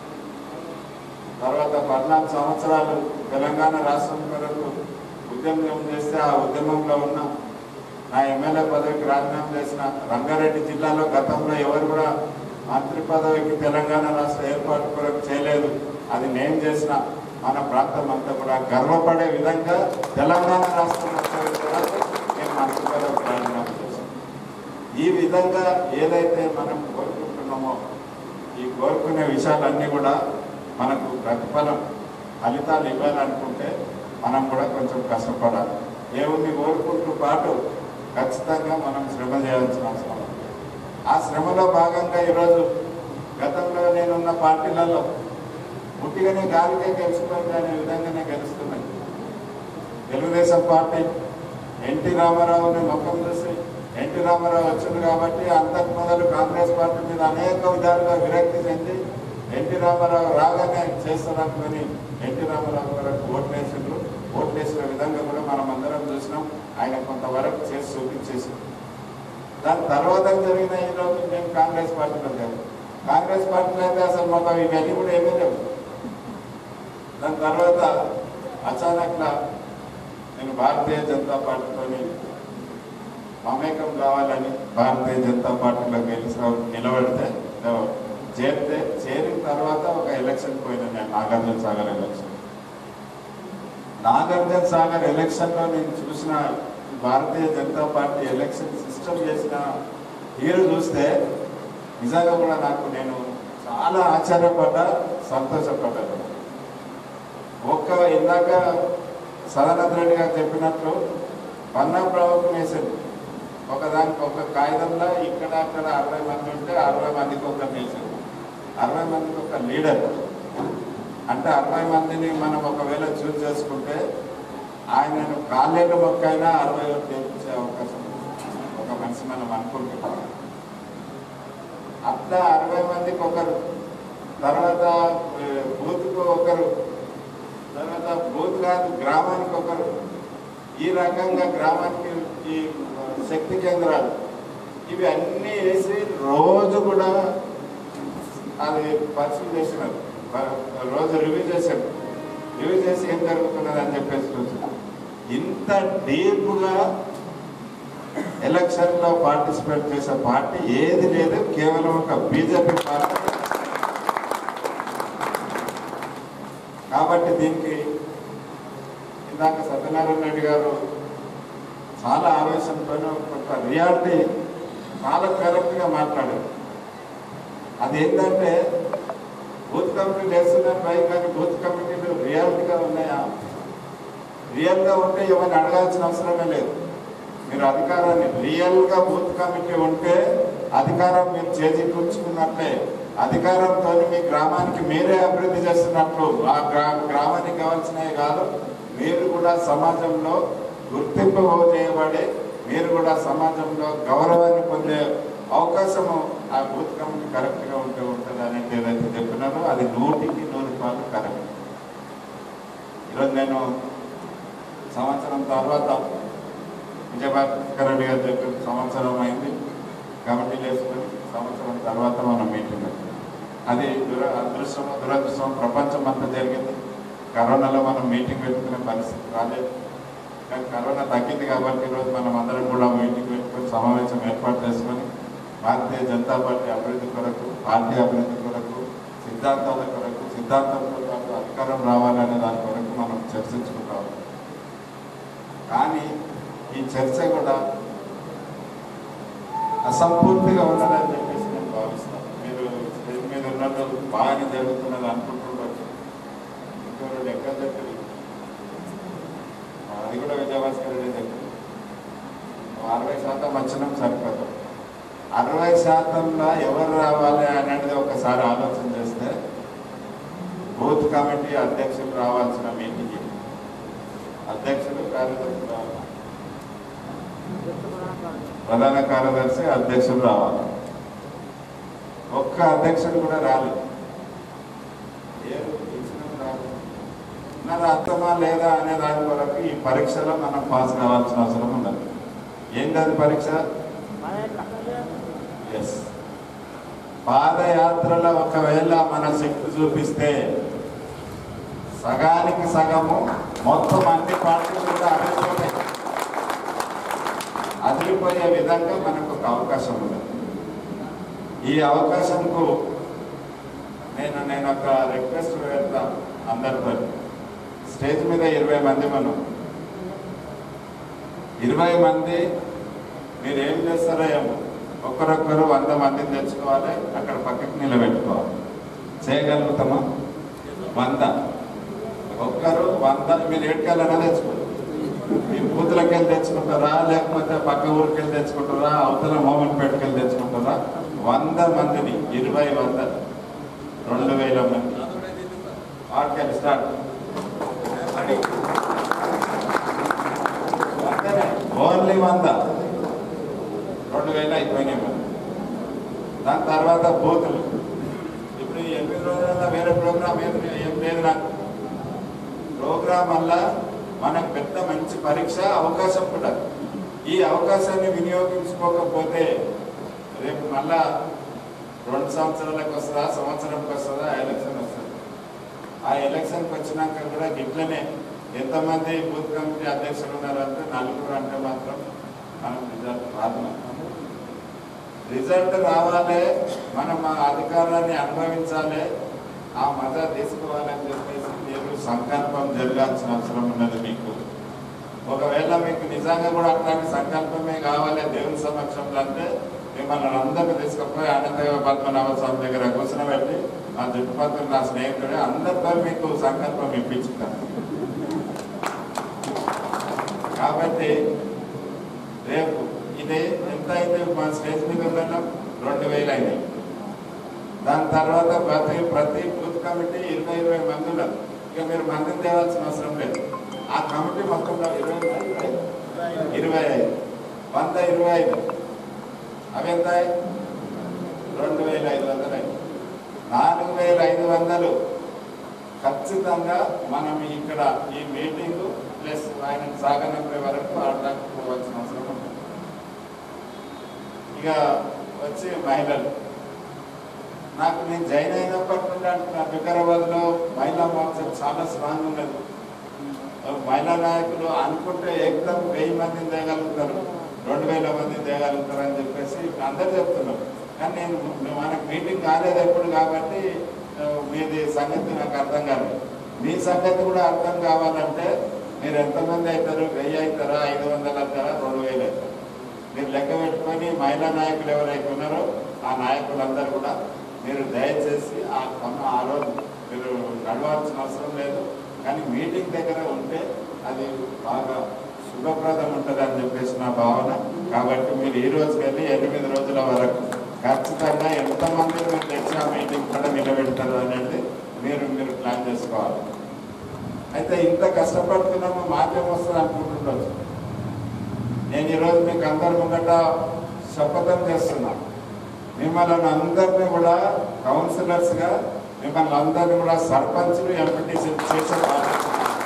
తర్వాత పద్నాలుగు సంవత్సరాలు తెలంగాణ రాష్ట్రం కొరకు ఉద్యమం చేస్తే ఆ ఉద్యమంలో ఉన్న నా ఎమ్మెల్యే పదవికి రాజీనామా చేసిన రంగారెడ్డి జిల్లాలో గతంలో ఎవరు కూడా మంత్రి పదవికి తెలంగాణ రాష్ట్ర ఏర్పాటు కొరకు చేయలేదు అది నేను చేసిన మన ప్రాంతం అంతా కూడా గర్వపడే విధంగా తెలంగాణ రాష్ట్రం వచ్చిన తర్వాత నేను మంత్రి పదవికి రాజీనామా చేశాను ఈ విధంగా ఏదైతే మనం కోరుకుంటున్నామో ఈ కోరుకునే విషయాలన్నీ కూడా మనకు ప్రతిఫలం ఫలితాలు ఇవ్వాలనుకుంటే మనం కూడా కొంచెం కష్టపడాలి దేవుణ్ణి కోరుకుంటూ పాటు ఖచ్చితంగా మనం శ్రమ చేయాల్సిన అవసరం ఉంది. ఆ శ్రమలో భాగంగా ఈరోజు గతంలో నేనున్న పార్టీలలో పుట్టిగానే గాలికే గెలిచిపోయింది అనే విధంగానే గెలుస్తున్నాయి తెలుగుదేశం పార్టీ ఎన్టీ రామారావుని ముఖం చూసి ఎన్టీ రామారావు వచ్చింది కాబట్టి అంతకు మొదలు కాంగ్రెస్ పార్టీ మీద అనేక విధాలుగా విరక్తి చెంది ఎన్టీ రామారావు రాగానే చేస్తారనుకొని ఎన్టీ రామారావు గారికి ఓట్లేసిండ్రు ఓట్లేసిన విధంగా కూడా మనం అందరం చూసినాం ఆయన కొంతవరకు చేసి చూపించేసాం దాని తర్వాత జరిగిన ఈరోజు మేము కాంగ్రెస్ పార్టీలో లేవు కాంగ్రెస్ పార్టీలో అయితే అసలు మాకు ఇవన్నీ కూడా ఏమీ లేవు దాని తర్వాత అచానక్లా నేను భారతీయ జనతా పార్టీతోని మమేకం కావాలని భారతీయ జనతా పార్టీలో గెలిచిన నిలబడితే నిలబ- చేరితే చేరిన తర్వాత ఒక ఎలక్షన్ పోయినా నేను నాగార్జున సాగర్ ఎలక్షన్ నాగార్జున సాగర్ ఎలక్షన్లో నేను చూసిన Bharatiya Janata party election system చేసిన తీరు చూస్తే నిజంగా కూడా నాకు నేను చాలా ఆశ్చర్యపడ్డా సంతోషపడ్డాను ఒక్క ఇందాక సదానంద రెడ్డి గారు చెప్పినట్లు పన్నా ప్రభుత్వం వేసింది ఒకదానికి ఒక కాగితంలో ఇక్కడ అక్కడ అరవై మంది ఉంటే అరవై మందికి ఒక వేసింది అరవై మందికి ఒక లీడర్ అంటే అరవై మందిని మనం ఒకవేళ చూస్ చేసుకుంటే ఆయనను కాళ్ళేళ్ళ మొక్కైనా అరవై ఓట్లు గెలిపించే అవకాశం ఉంది. ఒక మనిషి మనం అనుకుంటున్నాం అట్లా అరవై మందికి ఒకరు తర్వాత ఏ, బూత్కు ఒకరు తర్వాత బూత్ కాదు గ్రామానికి ఒకరు ఈ రకంగా గ్రామానికి ఈ శక్తి కేంద్రాలు ఇవి అన్నీ వేసి రోజు కూడా అది పరిశీలన చేసినారు ప- రోజు రివ్యూ చేశారు రివ్యూ చేసి ఏం జరుగుతున్నది అని చెప్పేసి చూసారు ఇంత డీప్గా ఎలక్షన్లో పార్టిసిపేట్ చేసే పార్టీ ఏది లేదు కేవలం ఒక బీజేపీ పార్టీ కాబట్టి దీనికి ఇందాక సత్యనారాయణ రెడ్డి గారు చాలా ఆవేశంతో కొంత రియాలిటీ చాలా కరెక్ట్గా మాట్లాడారు అదేంటంటే బూత్ కమిటీలు వేస్తున్నారు పై కానీ బూత్ కమిటీలు రియాలిటీగా ఉన్నాయా రియల్గా ఉంటే ఎవరిని అడగాల్సిన అవసరమే లేదు మీరు అధికారాన్ని రియల్గా బూత్ కమిటీ ఉంటే అధికారం మీరు చేజిక్కుంచుకున్నట్లే అధికారంతో మీ గ్రామానికి మీరే అభివృద్ధి చేస్తున్నట్లు ఆ గ్రా గ్రామానికి కావాల్సినవి కాదు మీరు కూడా సమాజంలో గుర్తింపు చేయబడి మీరు కూడా సమాజంలో గౌరవాన్ని పొందే అవకాశము ఆ బూత్ కమిటీ కరెక్ట్గా ఉంటే ఉంటుంది అనేది ఏదైతే చెప్పినారో అది నూటికి నూరు రూపాయలు కరెక్ట్ ఈరోజు నేను సంవత్సరం తర్వాత విజయభాస్కర్ రెడ్డి గారు చెప్పిన సంవత్సరం అయింది కమిటీ వేసుకొని సంవత్సరం తర్వాత మనం మీటింగ్ పెట్టాం. అది దుర అదృష్టం దురదృష్టం ప్రపంచం అంతా జరిగింది కరోనాలో మనం మీటింగ్ పెట్టుకునే పరిస్థితి రాలేదు కానీ కరోనా తగ్గింది కాబట్టి ఈరోజు మనం అందరం కూడా మీటింగ్ పెట్టుకొని సమావేశం ఏర్పాటు చేసుకొని భారతీయ జనతా పార్టీ అభివృద్ధి కొరకు పార్టీ అభివృద్ధి కొరకు సిద్ధాంతాల కొరకు సిద్ధాంతంతో పాటు అధికారం రావాలనే దాని కొరకు మనం చర్చించుకుంటాం కానీ ఈ చర్చ కూడా అసంపూర్తిగా ఉన్నదని చెప్పేసి నేను భావిస్తాను మీరు స్టేజ్ మీద ఉన్నట్టు బాగానే జరుగుతున్నది అనుకుంటుండొచ్చు ఇంకొకరు లెక్క చెప్పింది అది కూడా విజయభాస్కర్ రెడ్డి చెప్పింది అరవై శాతం వచ్చినాం సరిపోదు అరవై శాతంలో ఎవరు రావాలి అనేది ఒకసారి ఆలోచన చేస్తే బూత్ కమిటీ అధ్యక్షులు రావాల్సిన మీటింగ్ ఇది. అధ్యక్షులు కార్యదర్శి రావాలి ప్రధాన కార్యదర్శి అధ్యక్షులు రావాలి ఒక్క అధ్యక్షుడు కూడా రాలేదు ఏం ఇచ్చినా రాలేదు. ఉన్నది అర్థమా లేదా అనే దాని కొరకు ఈ పరీక్షలో మనం పాస్ కావాల్సిన అవసరం ఉన్నది ఏంటి అది పరీక్ష ఎస్ పాదయాత్రలో ఒకవేళ మన శక్తి చూపిస్తే సగానికి సగము మొత్తం అన్ని పార్టీలు కూడా అడిగిపోతాయి అదిరిపోయే విధంగా మనకు ఒక అవకాశం ఉంది ఈ అవకాశంకు నేను నేను ఒక రిక్వెస్ట్ పెడతా అందరితో స్టేజ్ మీద ఇరవై మంది మనం ఇరవై మంది మీరు ఏం చేస్తారో ఏమో ఒక్కరొక్కరు వంద మందిని తెచ్చుకోవాలి అక్కడ పక్కకి నిలబెట్టుకోవాలి చేయగలుగుతామా వంద ఒక్కరు వంద మీరు ఏడుకెళ్ళనా తెచ్చుకోండి మీ బూతులకి వెళ్ళి తెచ్చుకుంటారా లేకపోతే పక్క ఊరికి వెళ్ళి తెచ్చుకుంటారా అవతల మోమన్ పేటకెళ్ళి తెచ్చుకుంటారా వంద మందిని ఇరవై వంద రెండు వేల మంది ఆర్కెల్ స్టార్ట్ ఓన్లీ వంద రెండు వేలు అయిపోయినాయి మరి దాని తర్వాత బూతులు ఇప్పుడు ఈ ఎనిమిది రోజుల వేరే ప్రోగ్రామ్ ఏం ఏం లేదు నాకు ప్రోగ్రామ్ వల్ల మనకు పెద్ద మంచి పరీక్ష అవకాశం కూడా ఈ అవకాశాన్ని వినియోగించుకోకపోతే రేపు మళ్ళా రెండు సంవత్సరాలకు వస్తుందా సంవత్సరంకి వస్తుందా ఎలక్షన్ వస్తుంది ఆ ఎలక్షన్కి వచ్చినాక కూడా ఇట్లనే ఎంతమంది బూత్ కమిటీ అధ్యక్షులు ఉన్నారంటే నలుగురు అంటే మాత్రం మనం రిజల్ట్ రాదు రిజల్ట్ రావాలి మనం ఆ అధికారాన్ని అనుభవించాలి ఆ మజా తీసుకోవాలని చెప్పేసి మీరు సంకల్పం జరగాల్సిన అవసరం ఉన్నది మీకు ఒకవేళ మీకు నిజంగా కూడా అట్లాంటి సంకల్పమే కావాలి దేవుని సమక్షంలో అంటే మిమ్మల్ని అందరిని తీసుకుపోయి అనంత పద్మనాభ స్వామి దగ్గర కూర్చోబెట్టి నా చుట్టుపక్కల నా స్నేహితుడే అందరితో మీకు సంకల్పం ఇప్పించుతాను కాబట్టి రేపు ఇది ఎంత అయితే మా స్టేజ్ మీద ఉండడం రెండు వేలు అయినాయి దాని తర్వాత ప్రతి ప్రతి బూత్ కమిటీ ఇరవై ఇరవై మంది ఉన్నారు ఇక మీరు మందిని తేవాల్సిన అవసరం లేదు ఆ కమిటీ మొత్తంలో ఇరవై మంది ఇరవై ఐదు వంద ఇరవై ఐదు అవి ఎంత రెండు వేల ఐదు వందలు అయ్యాయి. నాలుగు వేల ఐదు వందలు ఖచ్చితంగా మనం ఇక్కడ ఈ మీటింగ్ ప్లస్ ఆయన సాగనంపే వరకు ఆడడానికి పోవాల్సిన అవసరం ఉంది ఇక వచ్చి మహిళలు నాకు నేను జైన్ అయినప్పటి నుండి అంటున్నా వికారాబాద్లో మహిళా మోర్చా చాలా స్ట్రాంగ్ ఉన్నది మహిళా నాయకులు అనుకుంటే ఏకదం వెయ్యి మందిని తేగలుగుతారు రెండు వేల మందిని తేగలుగుతారు అని చెప్పేసి అందరు చెప్తున్నారు కానీ నేను మనకు మీటింగ్ కాలేదు ఎప్పుడు కాబట్టి ఆ, మీది సంగతి నాకు అర్థం కాలేదు మీ సంగతి కూడా అర్థం కావాలంటే మీరు ఎంతమంది అవుతారు వెయ్యి అవుతారా ఐదు వందలు అవుతారా రెండు వేలు అవుతారు మీరు లెక్క పెట్టుకొని మహిళా నాయకులు ఎవరైతే ఉన్నారో ఆ నాయకులందరూ కూడా మీరు దయచేసి ఆ కమ్మ ఆ రోజు మీరు నడవాల్సిన అవసరం లేదు కానీ మీటింగ్ దగ్గర ఉంటే అది బాగా శుభప్రదం ఉంటుంది అని చెప్పేసి నా భావన కాబట్టి మీరు ఈ రోజుకి వెళ్ళి ఎనిమిది రోజుల వరకు ఖచ్చితంగా ఎంతమంది మీరు తెచ్చి ఆ మీటింగ్ కూడా నిలబెడతారు అనేది మీరు మీరు ప్లాన్ చేసుకోవాలి అయితే ఇంత కష్టపడుతున్నాము మాకేం వస్తుంది అనుకుంటుండొచ్చు నేను ఈరోజు మీకు అందరి ముంగట శపథం చేస్తున్నా మిమ్మల్ని అందరినీ కూడా కౌన్సిలర్స్గా మిమ్మల్ని అందరినీ కూడా సర్పంచ్లు ఎంపీటీసీ చేసే బాధ్యత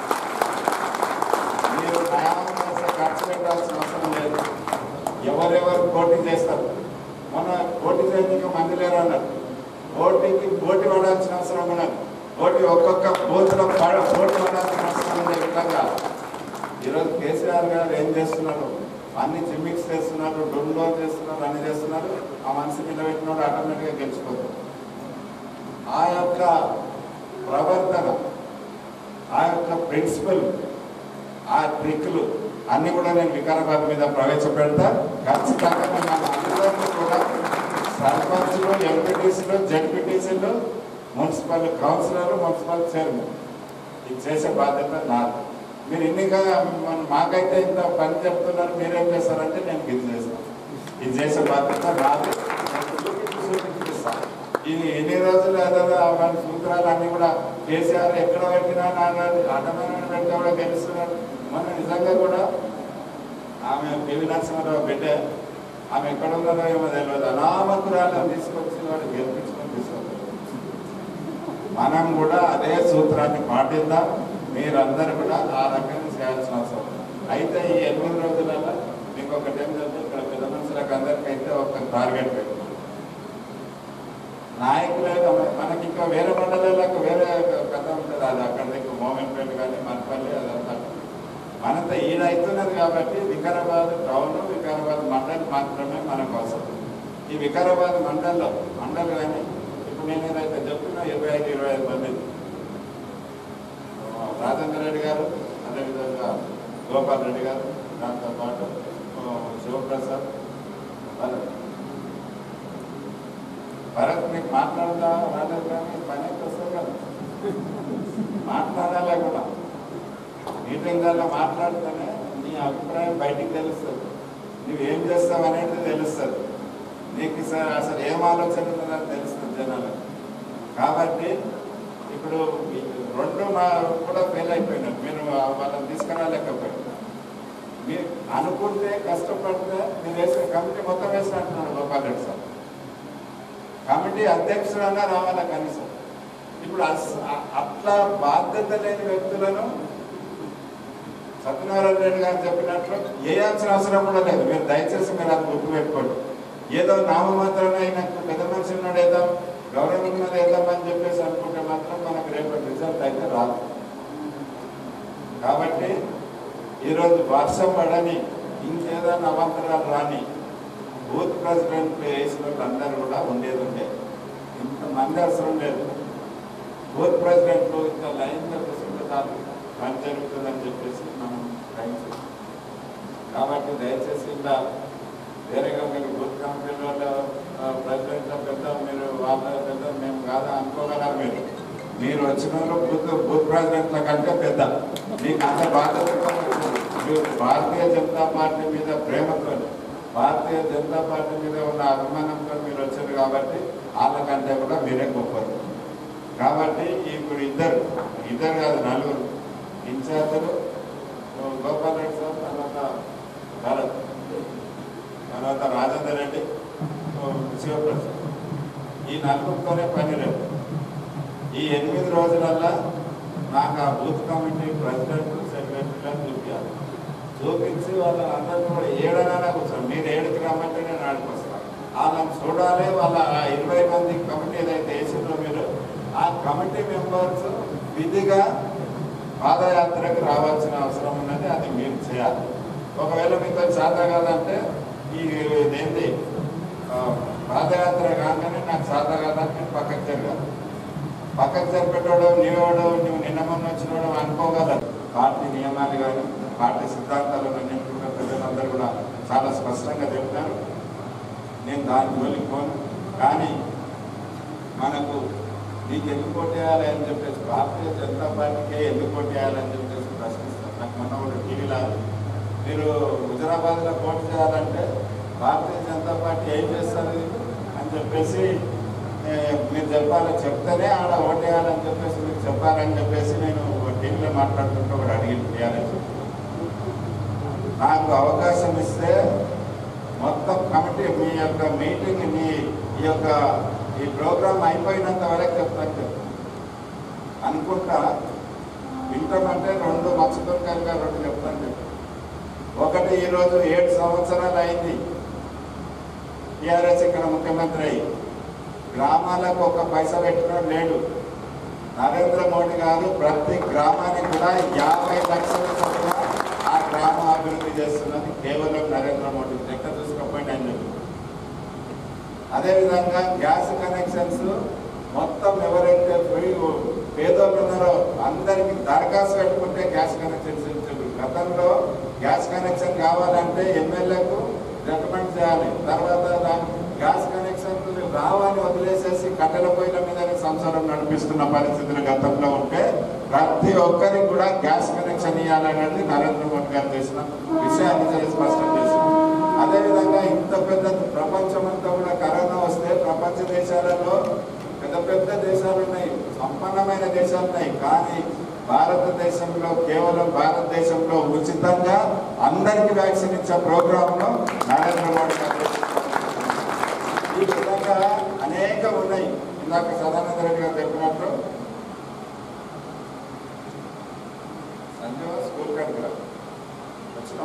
మీరు న్యాయం చేసే ఖర్చు పెట్టాల్సిన అవసరం లేదు ఎవరెవరు పోటీ చేస్తారు మన పోటీ చేయడానికి మంది లేరు అన్నారు పోటీకి పోటీ పడాల్సిన అవసరం ఉన్నది పోటీ ఒక్కొక్క బూత్లో పడ పోటీ పడాల్సిన అవసరం ఉంది విధంగా ఈరోజు కేసీఆర్ గారు ఏం చేస్తున్నారు అన్ని జిమ్మిక్స్ చేస్తున్నారు డొండో చేస్తున్నారు అన్ని చేస్తున్నారు ఆ మనిషి నిలబెట్టినోడు ఆటోమేటిక్గా గెలిచిపోతారు ఆ యొక్క ప్రవర్తన ఆ యొక్క ప్రిన్సిపల్ ఆ ట్రిక్లు అన్ని కూడా నేను వికారాబాద్ మీద ప్రవేశపెడతా ఖచ్చితంగా మిమ్మల్ని అందరినీ కూడా సర్పంచ్లు ఎంపీటీసీలు జడ్పీటీసీలు మున్సిపల్ కౌన్సిలర్ మున్సిపల్ చైర్మన్ ఇది చేసే బాధ్యత నాది మీరు ఇన్నిగా మన- మాకైతే ఇంత పని చెప్తున్నారు మీరేం చేస్తారంటే నేను ఇది చేస్తాను ఇది చేసే బాధ్యత నాది నేను చూపించి చూపించిస్తాను. ఈ ఎన్ని రోజులు ఏదైనా మన సూత్రాలు అన్ని కూడా కేసీఆర్ ఎక్కడ పెట్టినా నాకు అడ్డమైన పెడితే కూడా గెలుస్తున్నారు మన నిజంగా కూడా ఆమె పివి నరసింహారావు బిడ్డ ఆమె ఎక్కడ ఉన్నారో ఏమో తెలియదు అనామకురాలను తీసుకొచ్చి వాడు గెలిపించుకొని తీసుకొచ్చారు మనం కూడా అదే సూత్రాన్ని పాటిద్దాం మీరందరూ కూడా ఆ రకంగా చేయాల్సిన అవసరం ఉంది. అయితే ఈ ఎనిమిది రోజులలో మీకు ఒక టైం చెప్తే ఇక్కడ పెద్ద మనుషులకు అందరికైతే ఒక టార్గెట్ పెట్టుకోండి నాయకులు మనకి ఇంకా వేరే మండలాలకు వేరే కథ ఉంటుంది అది అక్కడ దగ్గర మోమెంపేట కానీ మనపల్లి అదంతా మనంతా ఈడ అవుతున్నది కాబట్టి వికారాబాద్ టౌన్ వికారాబాద్ మండలి మాత్రమే మనకు అవసరం ఈ వికారాబాద్ మండల్లో మండలి కానీ ఇప్పుడు నేను ఏదైతే చెప్తున్నా ఇరవై ఐదు ఇరవై ఐదు మంది ఆ, రాజేంద్ర రెడ్డి గారు అదేవిధంగా గోపాల్ రెడ్డి గారు దాంతో పాటు ఆ, శివప్రసాద్ భరత్ భరత్ మీకు మాట్లాడతా రాలేదు కానీ పని అయితే వస్తుంది కదా మాట్లాడాలి కూడా మీటింగ్లలో మాట్లాడితేనే నీ అభిప్రాయం బయటికి తెలుస్తుంది నువ్వేం చేస్తావు అనేది తెలుస్తుంది నీకు స- అసలు ఏం ఆలోచన ఉన్నదని తెలుస్తుంది జనాలకు కాబట్టి ఇప్పుడు ఈ రెండు మా కూడా ఫెయిల్ అయిపోయినారు మీరు వాళ్ళని తీసుకురాలేకపోయారు మీరు అనుకుంటే కష్టపడితే మీరు వేసిన కమిటీ మొత్తం వేసిన అంటున్నాడు గోపాల్ రెడ్డి సార్ కమిటీ అధ్యక్షుడన్నా రావాలా కనీసం ఇప్పుడు అస్- అ- అట్లా బాధ్యత లేని వ్యక్తులను సత్యనారాయణ రెడ్డి గారు చెప్పినట్లు వేయాల్సిన అవసరం కూడా లేదు మీరు దయచేసి మీరు అది గుర్తుపెట్టుకోండి ఏదో నామమాత్రమే ఆయనకు పెద్ద మనిషి ఉన్నాడు వేద్దాం గౌరవం ఉన్నది వేద్దాం అని చెప్పేసి అనుకుంటే మాత్రం మనకు రేపు రిజల్ట్ అయితే రాదు కాబట్టి ఈరోజు వర్షం పడని ఇంకేదైనా అవాంతరాలు రాని బూత్ ప్రెసిడెంట్ వేసిన వాళ్ళు అందరూ కూడా ఉండేది ఉండే ఇంతమంది అవసరం లేదు బూత్ ప్రెసిడెంట్లు ఇంత లైన్గా కూర్చుంటే చాలు పని జరుగుతుందని చెప్పేసి మనం గ్రహించాం కాబట్టి దయచేసి ఇలా వేరేగా మీరు బూత్ కమిటీ వాళ్ళ ప్రెసిడెంట్ పెద్ద మీరు వాళ్ళ పెద్ద మేము కాదా అనుకోగలరు మీరు మీరు వచ్చిన వాళ్ళు బూత్ బూత్ ప్రెసిడెంట్ల కంటే పెద్ద మీకు అంత బాధ్యత మీరు భారతీయ జనతా పార్టీ మీద ప్రేమతో భారతీయ జనతా పార్టీ మీద ఉన్న అభిమానంతో మీరు వచ్చారు కాబట్టి వాళ్ళకంటే కూడా మీరే గొప్పది కాబట్టి ఇప్పుడు ఇద్దరు ఇద్దరు కాదు నలుగురు ఇన్ఛార్జులు గోపాల్ రెడ్డి సార్ తర్వాత భరత్ తర్వాత రాజేందర్ రెడ్డి శివప్రసాద్ ఈ నలుగురితోనే పని రేపు ఈ ఎనిమిది రోజులల్లా నాకు ఆ బూత్ కమిటీ ప్రెసిడెంట్ సెక్రటరీలను చూపించి వాళ్ళ అందరినీ కూడా ఏడనైనా కూర్చోండి మీరు ఏడుకి రమ్మంటే నేను ఆడికి వస్తాను వాళ్ళని చూడాలి వాళ్ళ ఆ ఇరవై మంది కమిటీ ఏదైతే వేసిందో మీరు ఆ కమిటీ మెంబర్స్ విధిగా పాదయాత్రకు రావాల్సిన అవసరం ఉన్నది అది మీరు చేయాలి ఒకవేళ మీకు చేత కాదంటే ఈ ఇదేంటి ఆ, పాదయాత్ర కాగానే నాకు చేత కాదని మీరు పక్కకు జరగాలి పక్కకు జరిపేటోడు నీవాడు నువ్వు నిన్న మొన్న వచ్చినోడు అనుకోగలరు పార్టీ నియమాలు కానీ పార్టీ సిద్ధాంతాలు కానీ కూడా ప్రజలందరూ కూడా చాలా స్పష్టంగా చెప్తారు నేను దాని జోలికి పోను కానీ మనకు నీకు ఎందుకు కొట్టేయాలి అని చెప్పేసి భారతీయ జనతా పార్టీకే ఎందుకు కొట్టేయాలి అని చెప్పేసి ప్రశ్నిస్తాను నాకు మొన్న ఒక టీవీలో మీరు హుజరాబాద్లో పోటీ చేయాలంటే భారతీయ జనతా పార్టీ ఏం చేస్తుంది అని చెప్పేసి ఏ, మీరు చెప్పాలి చెప్తేనే ఆడ ఓటేయాలని చెప్పేసి మీరు చెప్పాలని చెప్పేసి నేను టీవీలో మాట్లాడుతుంటే ఒకటి అడిగి టీఆర్ఎస్ నాకు అవకాశం ఇస్తే మొత్తం కమిటీ మీ యొక్క మీటింగ్ మీ ఈ యొక్క ఈ ప్రోగ్రామ్ అయిపోయినంత వరకు చెప్తాను చెప్తాను అనుకుంటా వింటామంటే రెండు మత్స్యతో కనుక రెండు చెప్తాను చెప్తాను ఒకటి ఈరోజు ఏడు సంవత్సరాలు అయింది టీఆర్ఎస్ ఇక్కడ ముఖ్యమంత్రి అయ్యి గ్రామాలకు ఒక పైసా పెట్టినోడు లేడు నరేంద్ర మోడీ గారు ప్రతి గ్రామానికి కూడా యాభై లక్షల చొప్పున ఆ గ్రామ అభివృద్ధి చేస్తున్నది కేవలం నరేంద్ర మోడీ లెక్క చూసుకోకపోయింది అని చెప్పి అదేవిధంగా గ్యాస్ కనెక్షన్స్ మొత్తం ఎవరైతే పోయి పేదోళ్ళు ఉన్నారో అందరికి దరఖాస్తు పెట్టుకుంటే గ్యాస్ కనెక్షన్స్ ఇచ్చారు గతంలో గ్యాస్ కనెక్షన్ కావాలంటే ఎమ్మెల్యేకు రికమెండ్ చేయాలి తర్వాత దాని గ్యాస్ కనెక్షన్ రావని వదిలేసేసి కట్టెల పొయ్యిల మీదనే సంసారం నడిపిస్తున్న పరిస్థితులు గతంలో ఉంటే ప్రతి ఒక్కరికి కూడా గ్యాస్ కనెక్షన్ ఇవ్వాలనేది నరేంద్ర మోడీ గారు చేసిన విషయాన్ని చాలా స్పష్టం చేసిన అదేవిధంగా ఇంత పెద్ద ప్రపంచం అంతా కూడా కరోనా వస్తే ప్రపంచ దేశాలలో పెద్ద పెద్ద దేశాలు ఉన్నాయి సంపన్నమైన దేశాలు ఉన్నాయి కానీ భారతదేశంలో కేవలం భారతదేశంలో ఉచితంగా అందరికీ వ్యాక్సిన్ ఇచ్చే ప్రోగ్రాంలో నరేంద్ర మోడీ గారు చేస్తున్నారు. ఈ విధంగా అనేక ఉన్నాయి ఇందాక సదానంద రెడ్డి గారు చెప్పినట్టు సంజయ్ స్కూల్ కాడికి రా వచ్చినా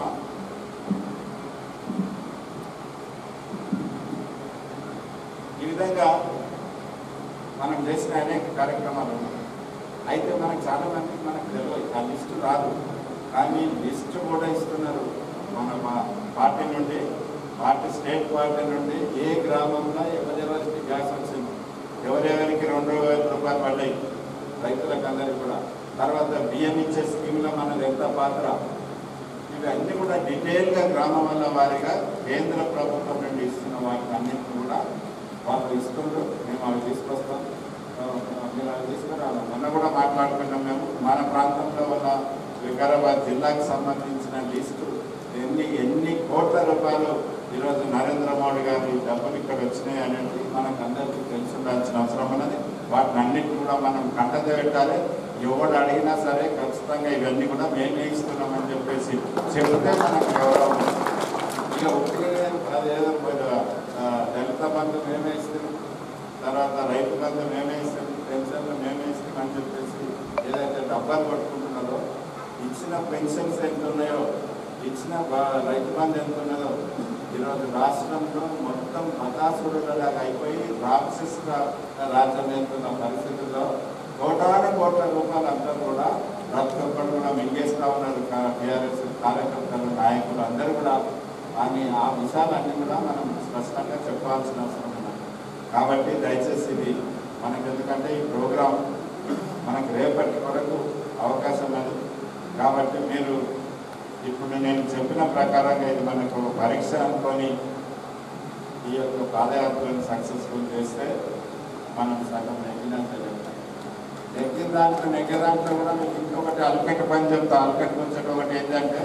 ఈ విధంగా మనం చేసిన అనేక కార్యక్రమాలు ఉన్నాయి అయితే మనకు చాలా మందికి మనకు తెలియదు ఆ లిస్టు రాదు కానీ లిస్టు కూడా ఇస్తున్నారు మన మా పార్టీ నుండి పార్టీ స్టేట్ పార్టీ నుండి ఏ గ్రామంలో ఎవరెవరికి గ్యాస్ వచ్చింది ఎవరెవరికి రెండు వేల రూపాయలు పడ్డాయి రైతులకు అందరికీ కూడా తర్వాత బియ్యం ఇచ్చే స్కీమ్లో మనది ఎంత పాత్ర ఇవి అన్ని కూడా డీటెయిల్గా గ్రామం వల్ల వారిగా కేంద్ర ప్రభుత్వం నుండి ఇస్తున్న వాటిని అన్నింటినీ కూడా వాళ్ళు ఇస్తుండ్రు మేము అవి తీసుకొస్తాం ఆ, మీరు అవి తీసుకురావాలి మొన్న కూడా మాట్లాడుకున్నాం మేము మన ప్రాంతంలో ఉన్న వికారాబాద్ జిల్లాకు సంబంధించిన లిస్టు ఎన్ని ఎన్ని కోట్ల రూపాయలు ఈరోజు నరేంద్ర మోడీ గారి డబ్బులు ఇక్కడ వచ్చినాయి అనేది మనకు అందరికీ తెలిసి ఉండాల్సిన అవసరం ఉన్నది వాటిని అన్నింటినీ కూడా మనం కంటతో పెట్టాలి ఎవడు అడిగినా సరే ఖచ్చితంగా ఇవన్నీ కూడా మేమే ఇస్తున్నామని చెప్పేసి చెబితే మనకు గౌరవం ఇక ఉట్టిగా అదేదో ఆ, దళిత బంధు మేమే ఇస్తున్నాం తర్వాత రైతు బంధు మేమే ఇస్తాం పెన్షన్లు మేమే ఇస్తాం అని చెప్పేసి ఏదైతే డబ్బాలు పట్టుకుంటున్నారో ఇచ్చిన పెన్షన్స్ ఎంత ఉన్నాయో ఇచ్చిన బ- రైతు బంధు ఎంత ఉన్నదో ఈరోజు రాష్ట్రంలో మొత్తం హతాసుడులాగా అయిపోయి రాక్షస రాజ్యం వెళ్తున్న పరిస్థితుల్లో కోటాను కోట్ల రూపాయలు అందరూ కూడా ప్రతి ఒక్కరు కూడా మింగేస్తా ఉన్నారు టీఆర్ఎస్ కార్యకర్తలు నాయకులు అందరూ కూడా అని ఆ విషయాలన్నీ కూడా మనం స్పష్టంగా చెప్పాల్సిన అవసరం ఉన్నది కాబట్టి దయచేసి ఇది మనకి ఎందుకంటే ఈ ప్రోగ్రాం మనకు రేపటి వరకు అవకాశం లేదు కాబట్టి మీరు ఇప్పుడు నేను చెప్పిన ప్రకారంగా ఇది మనకు ఒక పరీక్ష అనుకొని ఈ యొక్క పాదయాత్రను సక్సెస్ఫుల్ చేస్తే మనం సగం నెగ్గినట్టే చెప్తాం నెగ్గిన దాంట్లో నెగ్గే దాంట్లో కూడా మీకు ఇంకొకటి అల్కట్ పని చెప్తా అల్కట్ గురించి ఒకటి ఏంటంటే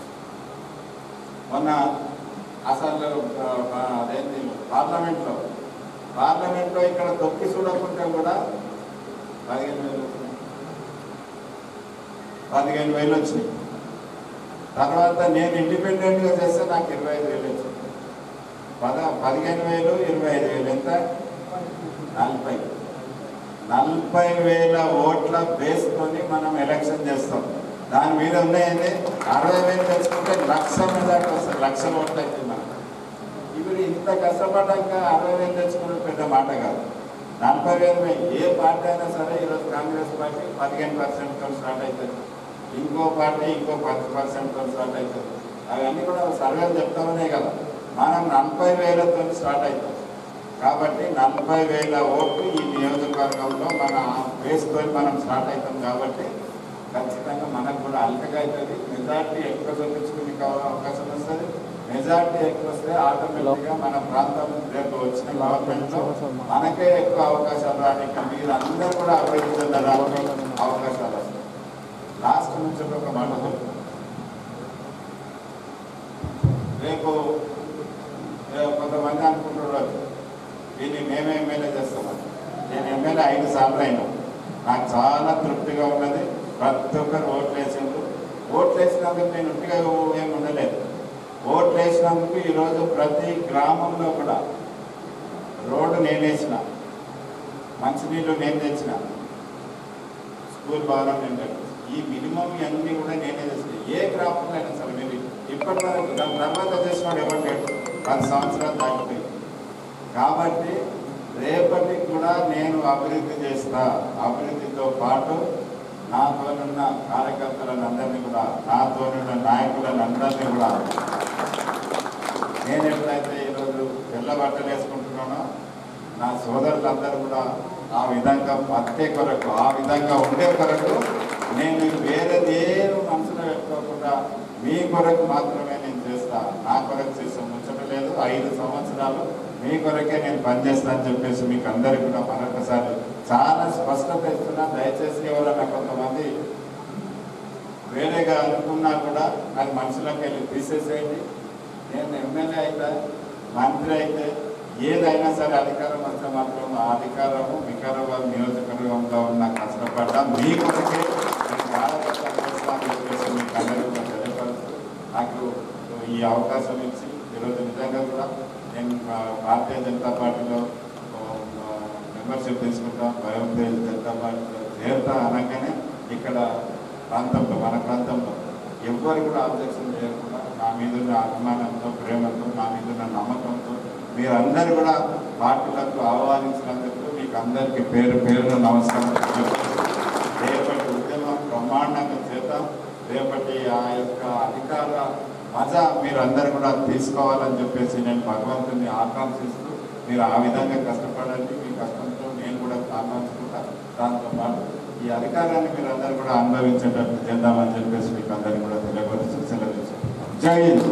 మొన్న అసలు ఆ, ఆ, అదేంటి పార్లమెంట్లో పార్లమెంట్లో ఇక్కడ తొక్కి చూడకుంటే కూడా పదిహేను వేలు వచ్చినాయి. పదిహేను వేలు వచ్చినాయి తర్వాత నేను ఇండిపెండెంట్గా చేస్తే నాకు ఇరవై ఐదు వేలు వచ్చింది పద పదిహేను వేలు ఇరవై ఐదు వేలు ఎంత నలభై నలభై వేల ఓట్ల బేస్తోని మనం ఎలక్షన్ చేస్తాం దాని మీద ఉన్నాయండి అరవై వేలు తెచ్చుకుంటే లక్ష మీద వస్తుంది లక్ష ఓట్లు అయితే మనకు ఇప్పుడు ఇంత కష్టపడ్డాక అరవై వేలు తెచ్చుకున్నది పెద్ద మాట కాదు నలభై వేలు వే- ఏ పార్టీ అయినా సరే ఈరోజు కాంగ్రెస్ పార్టీ పదిహేను పర్సెంట్తో స్టార్ట్ అవుతుంది ఇంకో పార్టీ ఇంకో పది పర్సెంట్తో స్టార్ట్ అవుతుంది అవన్నీ కూడా సర్వేలు చెప్తామనే కదా మనం నలభై వేలతో స్టార్ట్ అవుతాం కాబట్టి నలభై వేల ఓట్లు ఈ నియోజకవర్గంలో మన బేస్తో మనం స్టార్ట్ అవుతాం కాబట్టి ఖచ్చితంగా మనకు కూడా అల్కగా అవుతుంది మెజార్టీ ఎక్కువ చూపించుకునే అవకాశం వస్తుంది మెజార్టీ ఎక్కువ వస్తే ఆటోమేటిక్గా మన ప్రాంతం రేపు వచ్చిన గవర్నమెంట్లో మనకే ఎక్కువ అవకాశాలు రానికి మీరు అందరూ కూడా అభివృద్ధి చెందడానికి అవకాశాలు వస్తాయి లాస్ట్ నుంచి ఒక మాట చెప్తాను రేపు రేపు కొంతమంది అనుకుంటున్నారు దీన్ని మేమే ఎమ్మెల్యే చేస్తామని నేను ఎమ్మెల్యే ఐదు సార్లు అయినా నాకు చాలా తృప్తిగా ఉన్నది ప్రతి ఒక్కరు ఓట్లు వేసిండ్రు ఓట్లు వేసినందుకు నేను ఉట్టిగా ఏమి ఉండలేదు ఓట్లు వేసినందుకు ఈరోజు ప్రతి గ్రామంలో కూడా రోడ్డు నేను వేసిన మంచినీళ్ళు నేను తెచ్చిన స్కూల్ భవనం నేను కట్టించిన. ఈ మినిమం ఇవన్నీ కూడా నేనే చేసిన ఏ గ్రామంలో అయినా సరే మీరు ఇప్పటి వరకు దాని తర్వాత చేసినాడు ఎవరు లేడు పది సంవత్సరాలు దాటిపోయి కాబట్టి రేపటికి కూడా నేను అభివృద్ధి చేస్తా అభివృద్ధితో పాటు నాతోనున్న కార్యకర్తలందరినీ కూడా నాతోనున్న నాయకులందరినీ కూడా నేను ఎప్పుడైతే ఈరోజు తెల్ల బట్టలు వేసుకుంటున్నానో నా సోదరులందరూ కూడా ఆ విధంగా పత్తే కొరకు ఆ విధంగా ఉండే కొరకు నేను వేరేది ఏం మనసులో పెట్టుకోకుండా మీ కొరకు మాత్రమే నేను చేస్తా నా కొరకు చేసే ముచ్చట లేదు ఐదు సంవత్సరాలు మీ కొరకే నేను పనిచేస్తానని చెప్పేసి మీకు అందరికీ కూడా మరొకసారి చాలా స్పష్టత ఇస్తున్నా దయచేసి ఎవరైనా కొంతమంది వేరేగా అనుకున్నా కూడా అది మనసులోకి వెళ్ళి తీసేసేయండి నేను ఎమ్మెల్యే అయితే మంత్రి అయితే ఏదైనా సరే అధికారం వస్తే మాత్రం ఆ అధికారము వికారాబాద్ నియోజకవర్గంలో ఉన్న కష్టపడ్డా మీ కొరకే నేను చాలా కష్టాలు చేస్తానని చెప్పేసి మీకు అందరికీ కూడా తెలియపరుస్తూ నాకు ఈ అవకాశం ఇచ్చి ఈరోజు నిజంగా కూడా నేను ఆ, భారతీయ జనతా పార్టీలో మెంబర్షిప్ తీసుకుంటాం భారతీయ జనతా పార్టీలో చేరుతా అనగానే ఇక్కడ ప్రాంతంలో మన ప్రాంతంలో ఎవ్వరు కూడా ఆబ్జెక్షన్ చేయకుండా నా మీద ఉన్న అభిమానంతో ప్రేమతో నా మీద ఉన్న నమ్మకంతో మీరందరూ కూడా పార్టీలకు ఆహ్వానించినందుకు మీకు అందరికీ పేరు పేరున నమస్కారం తెలియజేస్తూ రేపటి ఉద్యమం బ్రహ్మాండంగా చేద్దాం రేపటి ఆ యొక్క అధికార మజా మీరందరూ కూడా తీసుకోవాలని చెప్పేసి నేను భగవంతుని ఆకాంక్షిస్తూ మీరు ఆ విధంగా కష్టపడండి మీ కష్టంతో నేను కూడా ఆకాంక్షించుకుంటా దాంతో పాటు ఈ అధికారాన్ని మీరు అందరూ కూడా అనుభవించేటట్టు చేద్దామని చెప్పేసి మీకు అందరికీ కూడా తెలియపరుస్తూ సెలవు తీసుకుంటాం Jai Hind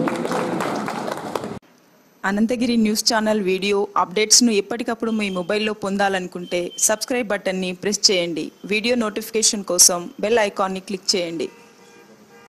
Anantagiri news channel video అప్డేట్స్ను ఎప్పటికప్పుడు మీ మొబైల్లో పొందాలనుకుంటే సబ్స్క్రైబ్ బటన్ని ప్రెస్ చేయండి వీడియో నోటిఫికేషన్ కోసం బెల్ ఐకాన్ని క్లిక్ చేయండి